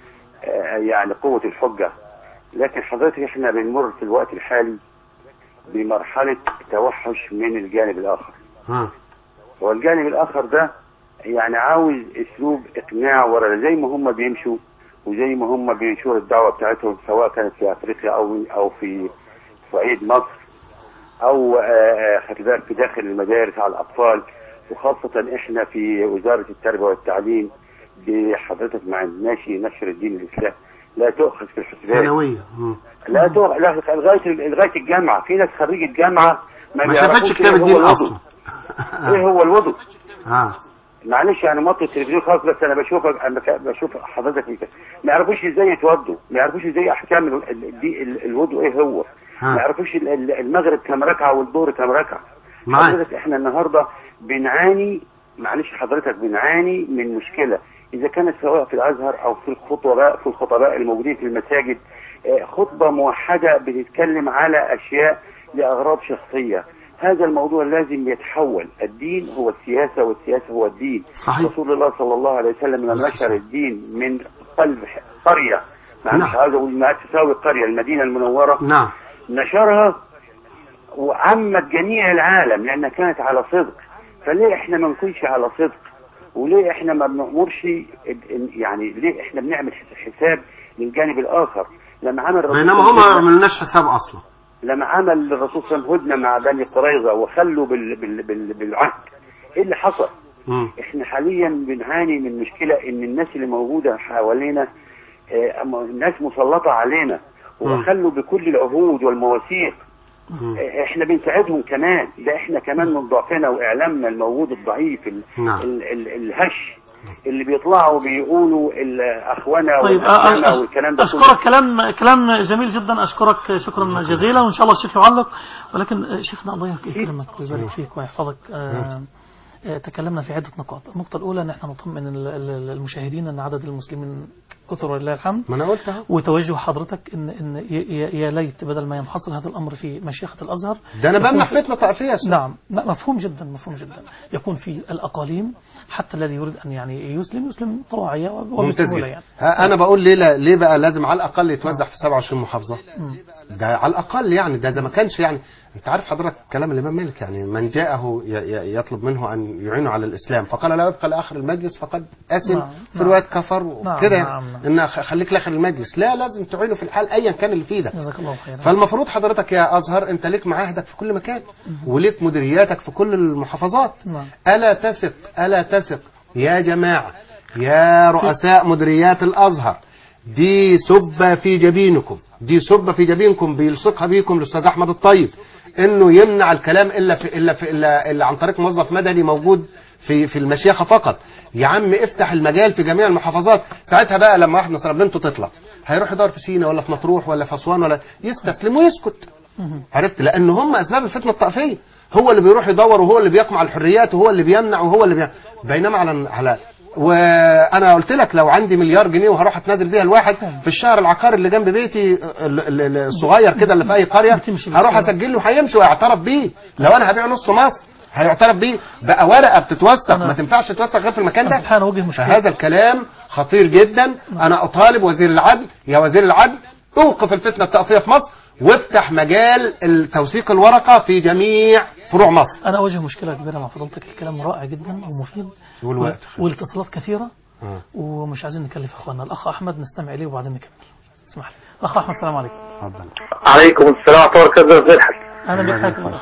آه، يعني قوه الحجه لكن حضرتك احنا بنمر في الوقت الحالي بمرحله توحش من الجانب الاخر ها والجانب الاخر ده يعني عاوز اسلوب اقناع ورا زي ما هم بيمشوا وزي ما هم بينشروا الدعوه بتاعتهم سواء كانت في افريقيا او او في صعيد مصر او آه، آه، خلي بالك في داخل المدارس على الاطفال وخاصه احنا في وزاره التربيه والتعليم بحضرتك ما عندناش نشر الدين الاسلامي لا تؤخذ في الحسبان ثانويه مم. لا تؤخذ لا لغايه لغايه الجامعه في ناس خريجه جامعه ما ما بيعرفوش شافتش إيه كتاب هو الدين الوضوء. اصلا ايه هو الوضوء اه معلش يعني مطر التلفزيون خلاص بس انا بشوفك انا بك- بشوف حضرتك بك. ما يعرفوش ازاي يتوضوا ما يعرفوش ازاي احكام ال- ال- دي ال- الوضوء ايه هو ها. ما يعرفوش ال- ال- المغرب كام ركعه والظهر كام ركعه معاك. حضرتك احنا النهارده بنعاني معلش حضرتك بنعاني من مشكله اذا كانت سواء في الازهر او في الخطباء في الخطباء الموجودين في المساجد آه، خطبه موحده بتتكلم على اشياء لاغراض شخصيه هذا الموضوع لازم يتحول الدين هو السياسه والسياسه هو الدين صحيح. رسول الله صلى الله عليه وسلم لما صحيح. نشر الدين من قلب قريه معلش نعم. عاوز اقول ما تساوي قريه المدينه المنوره نعم نشرها وعمت جميع العالم لأنها كانت على صدق فليه احنا ما نكونش على صدق وليه احنا ما بنأمرش يعني ليه احنا بنعمل حساب للجانب الآخر لما عمل الرسول بينما هم ما عملناش حساب اصلا لما عمل الرسول صلى الله عليه وسلم هدنة مع بني قريظة وخلوا بال بال بال بالعهد ايه اللي حصل؟ مم. احنا حاليا بنعاني من مشكلة ان الناس اللي موجودة حوالينا اه، أما الناس مسلطة علينا وخلوا بكل العهود والمواثيق مم. اه، احنا بنساعدهم كمان ده احنا كمان من ضعفنا واعلامنا الموجود الضعيف ال نعم. ال ال الهش اللي بيطلعوا بيقولوا الاخوانا طيب أ- والأخوانا أ- والكلام ده كله. أشكرك كلام كلام جميل جدا أشكرك شكرا جزيلا وإن شاء الله الشيخ يعلق ولكن آه، شيخنا الله يكرمك ويبارك فيك ويحفظك آه، آه، تكلمنا في عدة نقاط النقطة الأولى أن احنا نطمئن ال- ال- المشاهدين أن عدد المسلمين كثر ولله الحمد ما انا قلت اهو وتوجه حضرتك ان ان ي- ي- يا ليت بدل ما ينحصر هذا الامر في مشيخه الازهر ده انا يكون بمنح في- فتنه طائفيه يا أستاذ. نعم لا، مفهوم جدا مفهوم جدا يكون في الاقاليم حتى الذي يريد ان يعني يسلم يسلم طواعيه ممتاز وبسهوله جدا يعني ها، انا بقول ليه لا ليه بقى لازم على الاقل يتوزع في 27 محافظه مم. ده على الاقل يعني ده اذا ما كانش يعني انت عارف حضرتك كلام الامام مالك يعني من جاءه ي- ي- يطلب منه ان يعينه على الاسلام فقال لا يبقى لاخر المجلس فقد اثم نعم، في نعم. روايه كفر نعم، وكده يعني. نعم، نعم. ان خ- خليك لاخر المجلس لا لازم تعينه في الحال ايا كان اللي فيه ده جزاك الله خيرا فالمفروض حضرتك يا ازهر انت ليك معاهدك في كل مكان وليك مديرياتك في كل المحافظات نعم. الا تثق الا تثق يا جماعه يا رؤساء مديريات الازهر دي سبه في جبينكم دي سبه في جبينكم بيلصقها بيكم الاستاذ احمد الطيب انه يمنع الكلام الا في الا في الا, إلا عن طريق موظف مدني موجود في في المشيخه فقط يا عم افتح المجال في جميع المحافظات ساعتها بقى لما واحد مثلا بنته تطلع هيروح يدور في سينا ولا في مطروح ولا في اسوان ولا يستسلم ويسكت مهم. عرفت لان هم اسباب الفتنه الطائفيه هو اللي بيروح يدور وهو اللي بيقمع الحريات وهو اللي بيمنع وهو اللي بي... بينما على على وانا قلت لك لو عندي مليار جنيه وهروح اتنازل بيها الواحد في الشهر العقاري اللي جنب بيتي ال- ال- ال- الصغير كده اللي في اي قريه بتمشي هروح بسهولة. اسجل له هيمشي ويعترف بيه لو انا هبيع نص مصر هيعترف بيه بقى ورقه بتتوثق أنا- ما تنفعش تتوثق غير في المكان أنا ده الحقيقة أواجه مشكلة فهذا الكلام خطير جدا انا اطالب وزير العدل يا وزير العدل اوقف الفتنه الطائفيه في مصر وافتح مجال توثيق الورقه في جميع فروع مصر أنا أواجه مشكلة كبيرة مع فضلتك الكلام رائع جدا ومفيد والوقت. و- والاتصالات كثيرة آه. ومش عايزين نكلف إخواننا الأخ أحمد نستمع إليه وبعدين نكمل اسمح لي الأخ أحمد السلام عليكم اتفضل عليكم السلام ورحمة الله وبركاته ازي الحاج أهلا بك الله حياك يبارك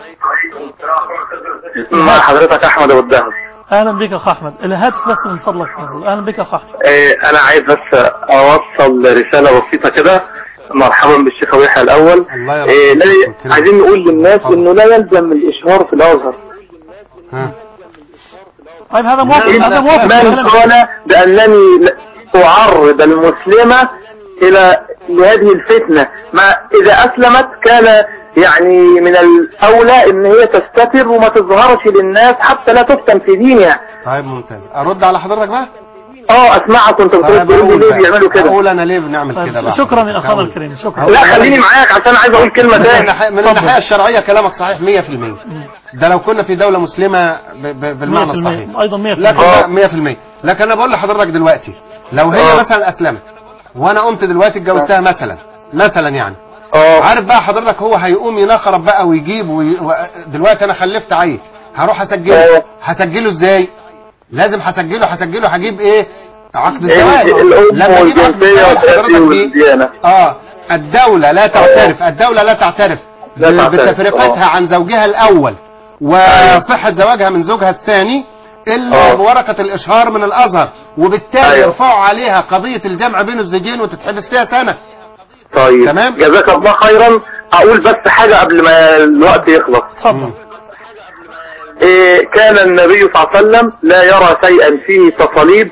الله مع حضرتك احمد ابو الدهب أهلا بك أخ أحمد الهاتف بس من فضلك تنزل أهلا بك أخ أحمد إيه انا عايز بس اوصل رسالة بسيطة كده مرحبا بالشيخ ابو يحيى الاول الله يرحمه. إيه لا شكرا. عايزين نقول للناس اتفضل. انه لا يلزم الاشهار في الازهر ها طيب هذا موافق لا، هذا لا، موافق من كلام- قال بانني ل- اعرض المسلمة الى لهذه الفتنة ما اذا اسلمت كان يعني من الاولى ان هي تستتر وما تظهرش للناس حتى لا تفتن في دينها طيب ممتاز ارد على حضرتك بقى اه اسمعك كنت بتقول طيب تقول لي أقول ليه بقى. بيعملوا كده اقول انا ليه بنعمل طيب كده بقى شكرا يا أخانا أقول. الكريم شكرا أقول. لا خليني معاك عشان عايز اقول كلمة من تاني الناحية, من اتفضل. الناحية الشرعية كلامك صحيح 100% ده لو كنا في دولة مسلمة ب- ب- بالمعنى 100% الصحيح أيضا 100% لكن آه. لا 100% لكن انا بقول لحضرتك دلوقتي لو هي آه. مثلا اسلمت وانا قمت دلوقتي اتجوزتها مثلا مثلا يعني اه عارف بقى حضرتك هو هيقوم ينخرب بقى ويجيب وي... و... دلوقتي انا خلفت عيل هروح اسجله آه. هسجله ازاي لازم هسجله هسجله هجيب ايه عقد إيه، الزواج الام لما اجيب عقد والجنسية الزواج والتأثير حضرتك دي والديانة اه الدولة لا تعترف الدولة لا تعترف لا ب- تعترف. بتفرقتها آه. عن زوجها الأول وصحة زواجها من زوجها الثاني إلا آه. بورقة الإشهار من الأزهر وبالتالي أيوة. يرفعوا عليها قضية الجمع بين الزوجين وتتحبس فيها سنة طيب تمام. جزاك الله خيرا اقول بس حاجة قبل ما الوقت يخلص تفضل إيه، كان النبي صلى الله عليه وسلم لا يرى شيئا فيه تصليب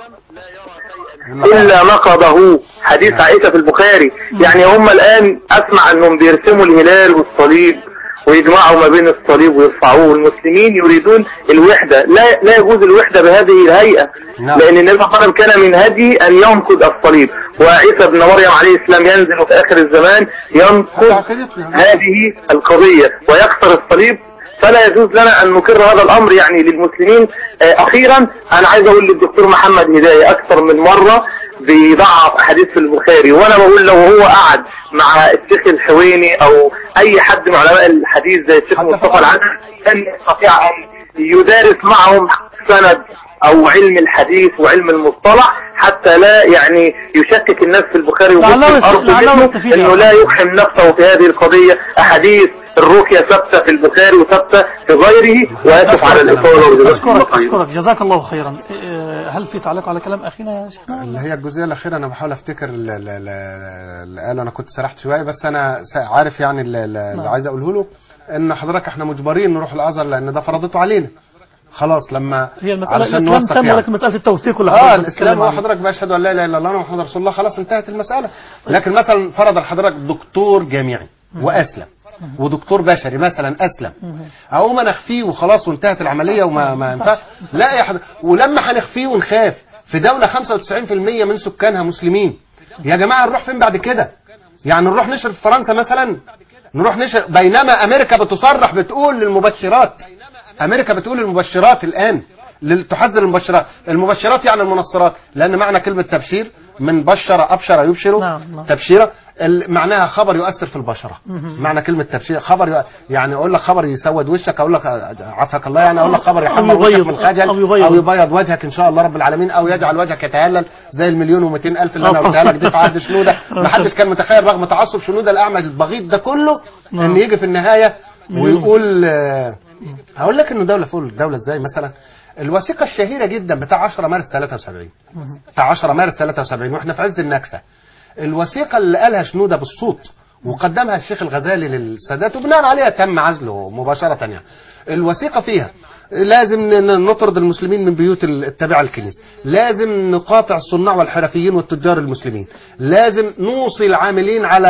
الا نقضه حديث عائشة في البخاري يعني هم الان اسمع انهم بيرسموا الهلال والصليب ويجمعوا ما بين الصليب ويرفعوه المسلمين يريدون الوحدة لا لا يجوز الوحدة بهذه الهيئة نعم. لان النبي صلى الله عليه وسلم كان من هديه ان ينقض الصليب وعيسى بن مريم عليه السلام ينزل في اخر الزمان ينقض عقيدتنا. هذه القضية ويكسر الصليب فلا يجوز لنا ان نقر هذا الامر يعني للمسلمين آه، اخيرا انا عايز اقول للدكتور محمد هداية اكثر من مرة بيضعف احاديث في البخاري وانا بقول لو هو قعد مع الشيخ الحويني او اي حد من علماء الحديث زي الشيخ حتى مصطفى فقط. العدل كان يستطيع ان يدارس معهم سند او علم الحديث وعلم المصطلح حتى لا يعني يشكك الناس في البخاري لعله ومسلم يست- أرض لعله ذهنه يستفيد انه يعني. لا يقحم نفسه في هذه القضية احاديث الرقية ثابتة في البخاري وثابتة في غيره واسف على الاطالة وجزاكم الله أشكرك خير. أشكرك جزاك الله خيرا إيه، هل في تعليق على كلام أخينا يا شيخنا اللي هي الجزئيه الاخيره انا بحاول افتكر ال- ال- ال- اللي قاله انا كنت سرحت شويه بس انا س- عارف يعني ال- ال- اللي نعم. عايز اقوله له ان حضرتك احنا مجبرين نروح الازهر لان ده فرضته علينا خلاص لما هي المسألة علشان الإسلام نوثق تم يعني. ولكن مسألة التوثيق اللي اه حضرتك الاسلام بتتكلم هو عنها. حضرتك باشهد ان لا اله الا الله ومحمد رسول الله خلاص انتهت المساله لكن مثلا فرض حضرتك دكتور جامعي واسلم ودكتور بشري مثلا اسلم اقوم انا اخفيه وخلاص وانتهت العمليه وما ما ينفعش لا يا حضرتك ولما هنخفيه ونخاف في دوله 95% من سكانها مسلمين يا جماعه نروح فين بعد كده يعني نروح نشر في فرنسا مثلا نروح نشر بينما امريكا بتصرح بتقول للمبشرات امريكا بتقول المبشرات الان لل- تحذر المبشرات المبشرات يعني المنصرات لان معنى كلمه تبشير من بشر ابشر يبشر نعم، نعم. تبشيره ال- معناها خبر يؤثر في البشره معنى كلمه تبشير خبر يؤ... يعني اقول لك خبر يسود وشك اقول لك عافاك الله يعني اقول لك خبر يحمر أو وشك يبيض- من خجل أو يبيض. او يبيض وجهك ان شاء الله رب العالمين او يجعل وجهك يتهلل زي المليون ومئتين الف اللي انا آه. قلتها لك دي في عهد شنوده ما حدش كان متخيل رغم تعصب شنوده الاعمى البغيض ده كله نعم. ان يجي في النهايه ويقول آه، هقول لك انه دوله فوق الدوله ازاي مثلا الوثيقه الشهيره جدا بتاع 10 مارس 73 بتاع 10 مارس 73 واحنا في عز النكسه الوثيقه اللي قالها شنوده بالصوت وقدمها الشيخ الغزالي للسادات وبناء عليها تم عزله مباشره يعني الوثيقه فيها لازم ن- نطرد المسلمين من بيوت ال- التابعه للكنيسه لازم نقاطع الصناع والحرفيين والتجار المسلمين لازم نوصي العاملين على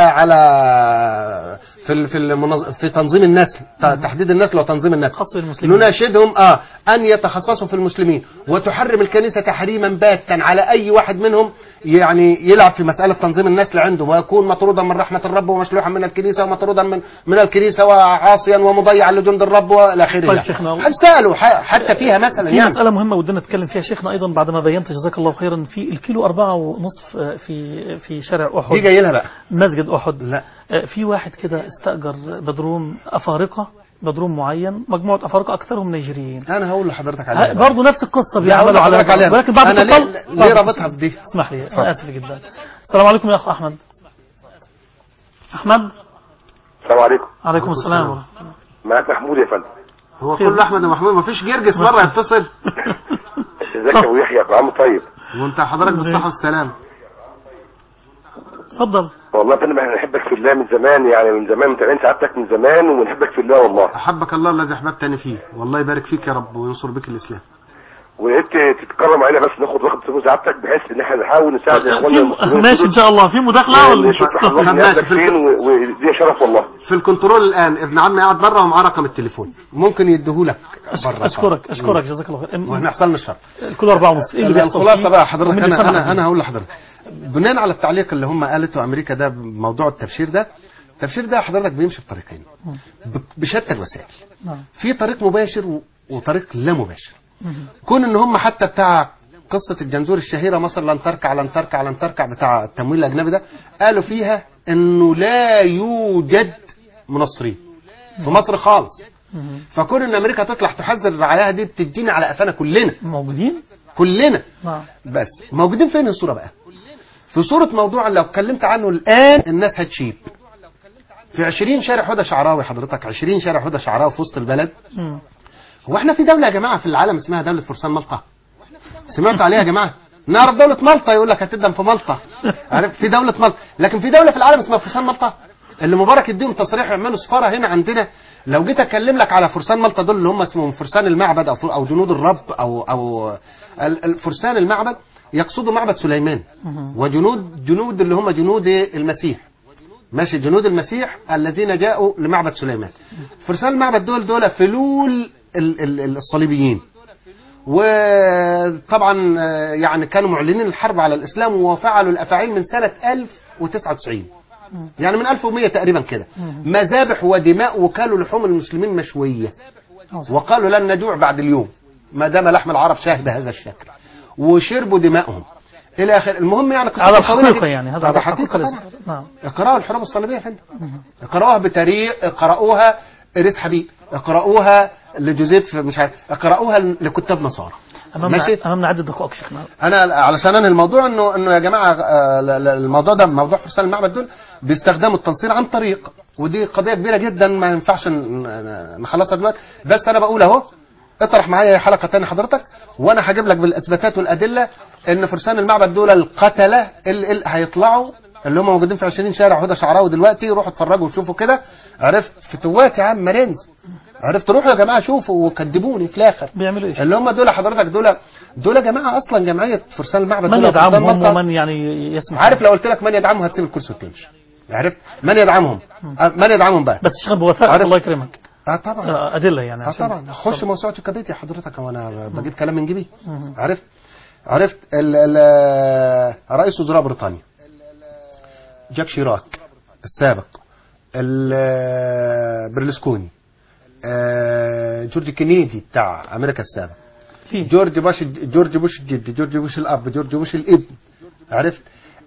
على في ال- في المنظ... في تنظيم النسل ت- تحديد النسل وتنظيم النسل خاص بالمسلمين. نناشدهم اه ان يتخصصوا في المسلمين وتحرم الكنيسه تحريما باتا على اي واحد منهم يعني يلعب في مساله تنظيم النسل عنده ويكون مطرودا من رحمه الرب ومشلوحا من الكنيسه ومطرودا من من الكنيسه وعاصيا ومضيعا لجند الرب والى اخره طيب يعني. شيخنا. هنساله ح- حتى فيها مثلا في يعني مسألة مهمة ودنا نتكلم فيها شيخنا أيضا بعد ما بينت جزاك الله خيرا في الكيلو أربعة ونصف آه، في في شارع أحد دي جاي لها بقى مسجد أحد لا آه، في واحد كده استأجر بدروم أفارقة بدروم معين مجموعة أفارقة أكثرهم نيجيريين انا هقول لحضرتك عليها بقى. برضه نفس القصة لا، هقول بيعملوا على لحضرتك عليها. ولكن بعد أنا ليه- اتصال ليه بعد رابطها اتصال. بدي؟ اسمح لي اتفضل. أنا آسف جدا السلام عليكم يا أخ أحمد أحمد السلام عليكم عليكم السلام ورحمة الله. معاك محمود يا فندم هو كل احمد يا محمود ما فيش جرجس مره يتصل ازيك يا ابو يحيى كل عام طيب وانت حضرتك بالصحه والسلام اتفضل والله يا فندم احنا بنحبك في الله من زمان يعني من زمان متابعين سعادتك من زمان وبنحبك في الله والله احبك الله الذي احببتني فيه والله يبارك فيك يا رب وينصر بك الاسلام وريت تتكرم علينا بس ناخد رقم تليفون سعادتك بحيث ان احنا نحاول نساعد اخواننا في المسلمين ماشي إن شاء الله في مداخلة ولا نشوف طب حضرتك ماشي، نازلك في فين و- ودي شرف والله في الكنترول الان ابن عمي قاعد بره ومعاه رقم التليفون ممكن يديهولك بره أشكرك أشكرك جزاك الله خير واحنا حصلنا الشر الكل أربعة ونص إيه اللي بيحصل الخلاصه فيه؟ بقى حضرتك ومين اللي انا سمع انا فيه؟ انا هقول لحضرتك بناء على التعليق اللي هم قالته امريكا ده موضوع التبشير ده التبشير ده حضرتك بيمشي بطريقين ب- بشتى الوسائل نعم. في طريق مباشر و- وطريق لا مباشر كون ان هم حتى بتاع قصة الجنزور الشهيرة مصر لن تركع لن تركع لن تركع بتاع التمويل الأجنبي ده قالوا فيها إنه لا يوجد منصرين في مصر خالص فكون إن أمريكا تطلع تحذر رعاياها دي بتدينا على قفانا كلنا موجودين كلنا نعم بس موجودين فين الصورة بقى في صورة موضوع لو اتكلمت عنه الآن الناس هتشيب في 20 شارع هدى شعراوي حضرتك 20 شارع هدى شعراوي في وسط البلد مم. هو احنا في دولة يا جماعة في العالم اسمها دولة فرسان مالطا سمعتوا عليها يا جماعة نعرف دولة مالطا يقول لك هتقدم في مالطا عارف في دولة مالطا لكن في دولة في العالم اسمها فرسان مالطا اللي مبارك يديهم تصريح يعملوا سفارة هنا عندنا لو جيت اكلم لك على فرسان مالطا دول اللي هم اسمهم فرسان المعبد او او جنود الرب او او ال- ال- فرسان المعبد يقصدوا معبد سليمان وجنود جنود اللي هم جنود المسيح ماشي جنود المسيح الذين جاءوا لمعبد سليمان فرسان المعبد دول دول فلول ال- ال- ال- الصليبيين وطبعا آه، يعني كانوا معلنين الحرب على الاسلام وفعلوا الافاعيل من سنه 1099 يعني من 1100 تقريبا كده مذابح ودماء وكلوا لحوم المسلمين مشويه وقالوا لن نجوع بعد اليوم ما دام لحم العرب شاه بهذا الشكل وشربوا دمائهم الى اخر المهم يعني قصة على طويلة الحقيقة جدا. يعني هذا هذا على حقيقة الحقيقة طبعا. لازم. نعم اقرأوا الحروب الصليبية يا فندم اقرأوها بتاريخ اقرأوها إريس حبيب اقرأوها لجوزيف مش عارف اقرأوها لكتاب نصارى أمامنا ماشي أمامنا عدة دقائق شيخنا انا علشان انا الموضوع انه انه يا جماعه آه، ل- ل- الموضوع ده موضوع فرسان المعبد دول بيستخدموا التنصير عن طريق ودي قضيه كبيره جدا ما ينفعش ن- ن- نخلصها دلوقتي بس انا بقول اهو اطرح معايا حلقه تاني حضرتك وانا هجيب لك بالاثباتات والادله ان فرسان المعبد دول القتله اللي, اللي هيطلعوا اللي هم موجودين في 20 شارع هدى شعراوي دلوقتي روحوا اتفرجوا وشوفوا كده عرفت فتوات يا عم مارينز عرفت روحوا يا جماعه شوفوا وكدبوني في الاخر بيعملوا إيش اللي هم دول حضرتك دول دول جماعه اصلا جمعيه فرسان المعبد من دول فرسان يدعمهم مالطا. ومن يعني يسمح عارف لو قلت لك من يدعمهم هتسيب الكرسي وتمشي عرفت من يدعمهم أه، من يدعمهم بقى بس شغل بوثائق عارف- الله يكرمك اه طبعا آه، أدلة يعني اه عشان- طبعا خش موسوعه الكبيت يا حضرتك وانا بجيب كلام من جيبي عرفت عرفت ال ال رئيس وزراء بريطانيا جاك شيراك السابق ال- برلسكوني آه، جورج كينيدي بتاع امريكا السابق في جورج بوش جورج بوش الجد جورج بوش الاب جورج بوش الابن عرفت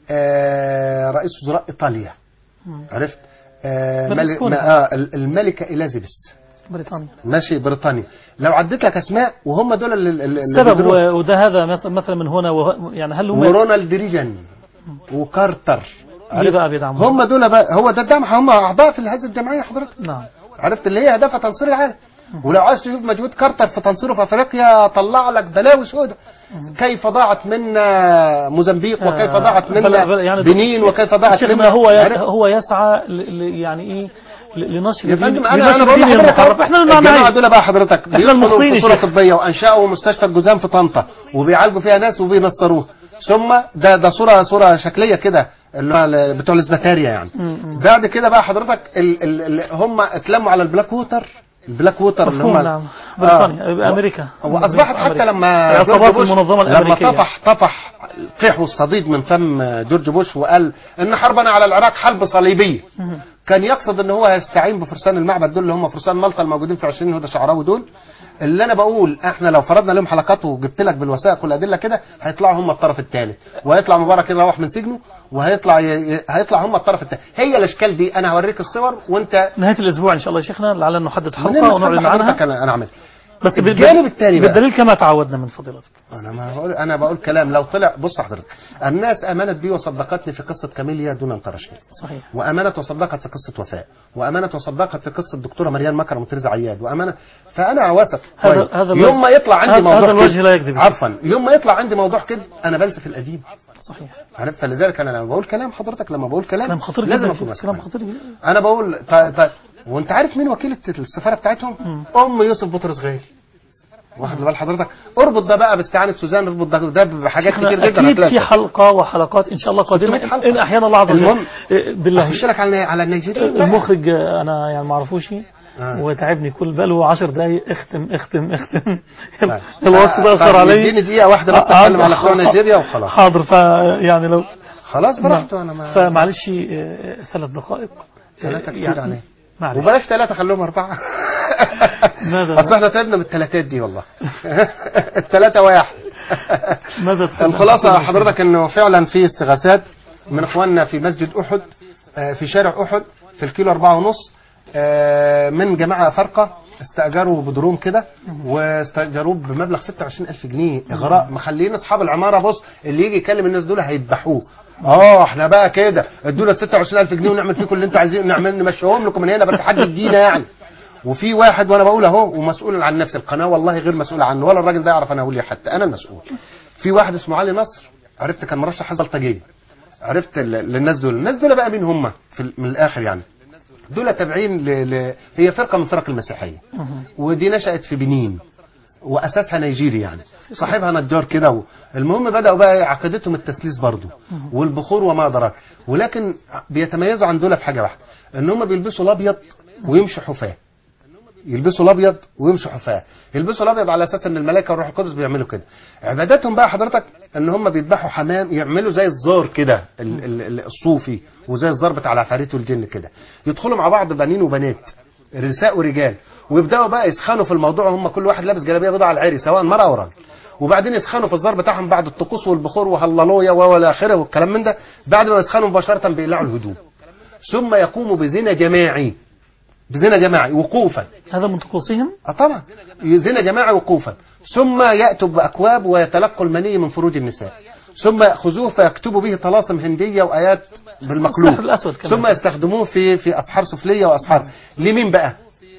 آه رئيس وزراء ايطاليا عرفت آه ملك برلسكوني. ما- آه ال- الملكه اليزابيث بريطانيا ماشي بريطانيا لو عديت لك اسماء وهم دول اللي, اللي اللي السبب بيدرسوا. و- وده هذا مثلا مثلا من هنا وه... يعني هل هم ورونالد ريجن وكارتر ليه بقى بيدعموا هم دول بقى هو ده الدعم هم اعضاء في هذه الجمعيه حضرتك نعم عرفت اللي هي هدفها تنصير العالم ولو عايز تشوف مجهود كارتر في تنصيره في افريقيا طلع لك بلاوي سوداء كيف ضاعت منا موزمبيق وكيف آه، ضاعت بل- منا بل- يعني بنين وكيف ضاعت شيخنا منا هو ي... عرفت؟ هو يسعى ل... ل... يعني ايه ل- لنشر يا دين- فندم انا لنشر انا بقول دين لحضرتك المحرف احنا ما الجماعه معي دول بقى حضرتك بيدخلوا المخطئين في يا صوره شيخ. طبيه وانشاوا مستشفى الجذام في طنطا وبيعالجوا فيها ناس وبينصروها ثم ده ده صوره صوره شكليه كده اللي هو ال- بتوع الاسباتاريا يعني بعد كده بقى حضرتك ال ال ال هم اتلموا على البلاك ووتر البلاك ووتر اللي هم مفهوم نعم بريطانيا امريكا واصبحت حتى أمريكا. لما عصابات جورج بوش المنظمة لما الأمريكية. طفح طفح قيح والصديد من فم جورج بوش وقال ان حربنا على العراق حرب صليبيه كان يقصد ان هو هيستعين بفرسان المعبد دول اللي هم فرسان مالطا الموجودين في 20 هدى شعراوي دول اللي انا بقول احنا لو فرضنا لهم حلقات وجبت لك بالوثائق والادله كده هيطلعوا هم الطرف الثالث وهيطلع مبارك يروح من سجنه وهيطلع ي... ي- هيطلع هم الطرف الثالث هي الاشكال دي انا هوريك الصور وانت نهاية الأسبوع إن شاء الله يا شيخنا لعل نحدد منين حلقة ما ونعلن تحب حضرتك عنها انا انا اعمل بس بال- الجانب التاني بقى. بالدليل كما تعودنا من فضيلتك انا ما بقول انا بقول كلام لو طلع بص حضرتك الناس امنت بي وصدقتني في قصه كاميليا دون ان ترى شيء صحيح وامنت وصدقت في قصه وفاء وامنت وصدقت في قصه الدكتوره مريم مكرم وتريزا عياد وامنت فانا واثق هذا- كويس. هذا يوم الوجه- ما يطلع عندي هذا- موضوع هذا الوجه كده- لا يكذب. عفوا يوم ما يطلع عندي موضوع كده انا بنسى في القديم صحيح عرفت فلذلك انا لما بقول كلام حضرتك لما بقول كلام كلام خطير لازم جدا اكون واثق كلام منه. خطير جدا انا بقول طيب طيب وانت عارف مين وكيله السفاره بتاعتهم ام يوسف بطرس غالي واخد بال حضرتك اربط ده بقى باستعانه سوزان اربط ده, ده بحاجات احنا كتير جدا اكيد هتلاقي. في حلقه وحلقات ان شاء الله قادمه 600 حلقة. ان احيانا الله عز وجل المهم، إيه، بالله اخش لك على على النيجيري المخرج آه، انا يعني ما اعرفوش آه. وتعبني كل بقاله 10 دقايق اختم اختم اختم طيب. الوقت آه، تاخر طيب، علي اديني دقيقه واحده بس آه، اتكلم على بتوع آه، نيجيريا وخلاص حاضر ف يعني لو خلاص نعم. براحته انا ما فمعلش آه، ثلاث دقائق ثلاثه آه، كتير يعني عليه معلش وبلاش ثلاثه خليهم اربعه ماذا اصل احنا تعبنا من الثلاثات دي والله الثلاثه واحد ماذا تقول الخلاصة حضرتك انه فعلا في استغاثات من اخواننا في مسجد احد آه، في شارع احد في الكيلو أربعة ونص آه، من جماعة فرقة استأجروا بدروم كده واستأجروه بمبلغ 26000 جنيه إغراء مخلين أصحاب العمارة بص اللي يجي يكلم الناس دول هيذبحوه اه احنا بقى كده ادونا 26000 جنيه ونعمل فيكم اللي انتوا عايزين نعمل نمشيهم لكم من هنا بس حد يدينا يعني وفي واحد وانا بقول اهو ومسؤول عن نفس القناه والله غير مسؤول عنه ولا الراجل ده يعرف انا اقول ايه حتى انا المسؤول في واحد اسمه علي نصر عرفت كان مرشح حزب البلطجيه عرفت ال- للناس دول الناس دول بقى مين هم في ال- من الاخر يعني دول تابعين ل... ل... هي فرقه من فرق المسيحيه مهم. ودي نشأت في بنين وأساسها نيجيري يعني صاحبها نجار كده و- المهم بدأوا بقى عقيدتهم التسليس برضو والبخور وما أدراك ولكن بيتميزوا عن دول في حاجة واحدة إن هم بيلبسوا الأبيض ويمشوا حفاة يلبسوا الابيض ويمشوا حفاة يلبسوا الابيض على اساس ان الملائكه والروح القدس بيعملوا كده عباداتهم بقى حضرتك ان هم بيذبحوا حمام يعملوا زي الزار كده ال- ال- ال- الصوفي وزي الزار بتاع العفاريت والجن كده يدخلوا مع بعض بنين وبنات نساء ورجال ويبداوا بقى يسخنوا في الموضوع هم كل واحد لابس جلابيه بيضاء على العري سواء مرأة او راجل وبعدين يسخنوا في الزار بتاعهم بعد الطقوس والبخور وهللويا والى اخره والكلام من ده بعد ما يسخنوا مباشره بيقلعوا الهدوم ثم يقوموا بزنا جماعي بزنا جماعي وقوفا هذا من طقوسهم اه طبعا زنا جماعي وقوفا ثم ياتوا باكواب ويتلقوا المني من فروج النساء ثم ياخذوه فيكتبوا به طلاسم هنديه وايات بالمقلوب السحر الأسود كمان. ثم يستخدموه في في اسحار سفليه واسحار لمين بقى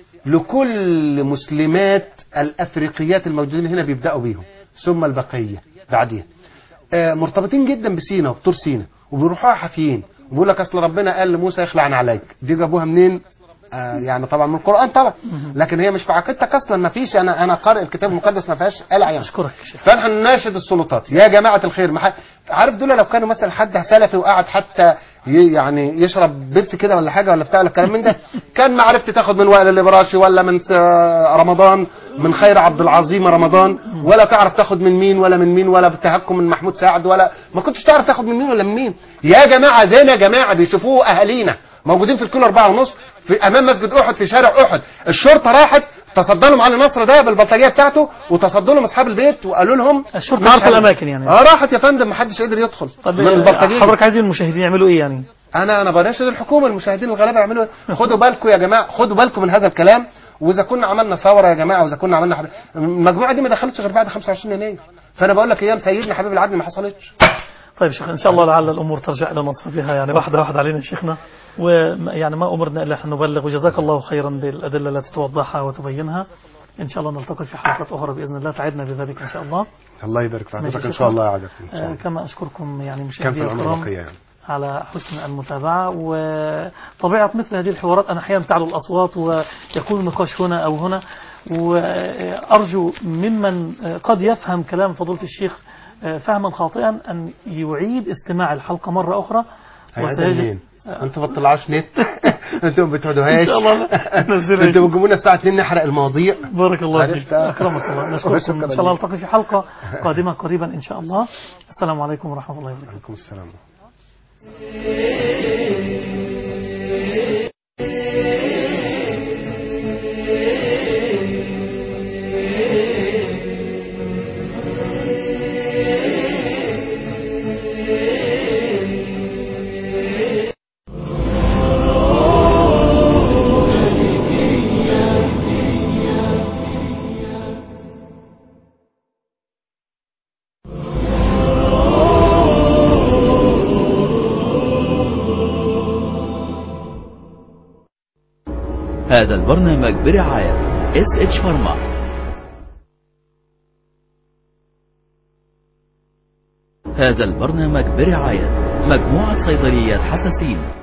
لكل مسلمات الافريقيات الموجودين هنا بيبداوا بيهم ثم البقيه بعديها آه مرتبطين جدا بسينا وبطور سينا وبيروحوها حافيين وبيقول لك اصل ربنا قال لموسى يخلع عليك دي جابوها منين آه يعني طبعا من القران طبعا لكن هي مش في عقيدتك اصلا ما فيش انا انا قارئ الكتاب المقدس ما فيهاش قلع يعني أشكرك يا شيخ فنحن نناشد السلطات يا جماعة الخير ما حد- عارف دول لو كانوا مثلا حد سلفي وقعد حتى ي- يعني يشرب بيبسي كده ولا حاجة ولا بتاع ولا الكلام من ده كان ما عرفت تاخد من وائل الإبراشي ولا من س- رمضان من خير عبد العظيم رمضان ولا تعرف تاخد من مين ولا من مين ولا بتهكم من محمود سعد ولا ما كنتش تعرف تاخد من مين ولا من مين يا جماعة زينا يا جماعة بيشوفوه أهالينا موجودين في الكيلو أربعة ونص في أمام مسجد أحد في شارع أحد الشرطة راحت تصدى لهم علي نصر ده بالبلطجيه بتاعته وتصدوا لهم اصحاب البيت وقالوا لهم الشرطة مش راحت هن- الأماكن يعني. اه راحت يا فندم ما حدش قدر يدخل طب من البلطجيه حضرتك عايزين المشاهدين يعملوا إيه يعني انا انا بناشد الحكومه المشاهدين الغلابه يعملوا إيه؟ خدوا بالكم يا جماعه خدوا بالكم من هذا الكلام واذا كنا عملنا ثوره يا جماعه واذا كنا عملنا حد... المجموعه دي ما دخلتش غير بعد 25 يناير فانا بقول لك ايام سيدنا حبيب العدل ما حصلتش طيب شيخ إن شاء الله لعل الأمور ترجع إلى نصابها يعني واحدة واحدة علينا شيخنا ويعني ما أمرنا إلا أن نبلغ وجزاك الله خيرا بالأدلة التي توضحها وتبينها إن شاء الله نلتقي في حلقات أخرى بإذن الله تعدنا بذلك إن شاء الله الله يبارك في ماشي حضرتك ان شكراً. شاء الله يا عجب ان شاء آه، الله كما أشكركم يعني كم مشاهدي في العمر الكرام بقيه يعني على حسن المتابعة وطبيعة مثل هذه الحوارات أنا أحيانا تعلو الأصوات ويكون النقاش هنا أو هنا وأرجو ممن قد يفهم كلام فضيلة الشيخ فهما خاطئا أن يعيد استماع الحلقة مرة أخرى هيعيدها منين؟ انتوا ما بتطلعوش نت انتوا ما بتقعدوهاش إن شاء الله ننزلها. انتوا بتجيبوا لنا الساعه 2 نحرق المواضيع بارك الله عرفت؟ فيك أكرمك الله نشكركم شكراً إن شاء الله لك. نلتقي في حلقة قادمة قريبا إن شاء الله السلام عليكم ورحمة الله وبركاته عليكم السلام هذا البرنامج برعاية اس اتش فارما هذا البرنامج برعاية مجموعة صيدليات حساسين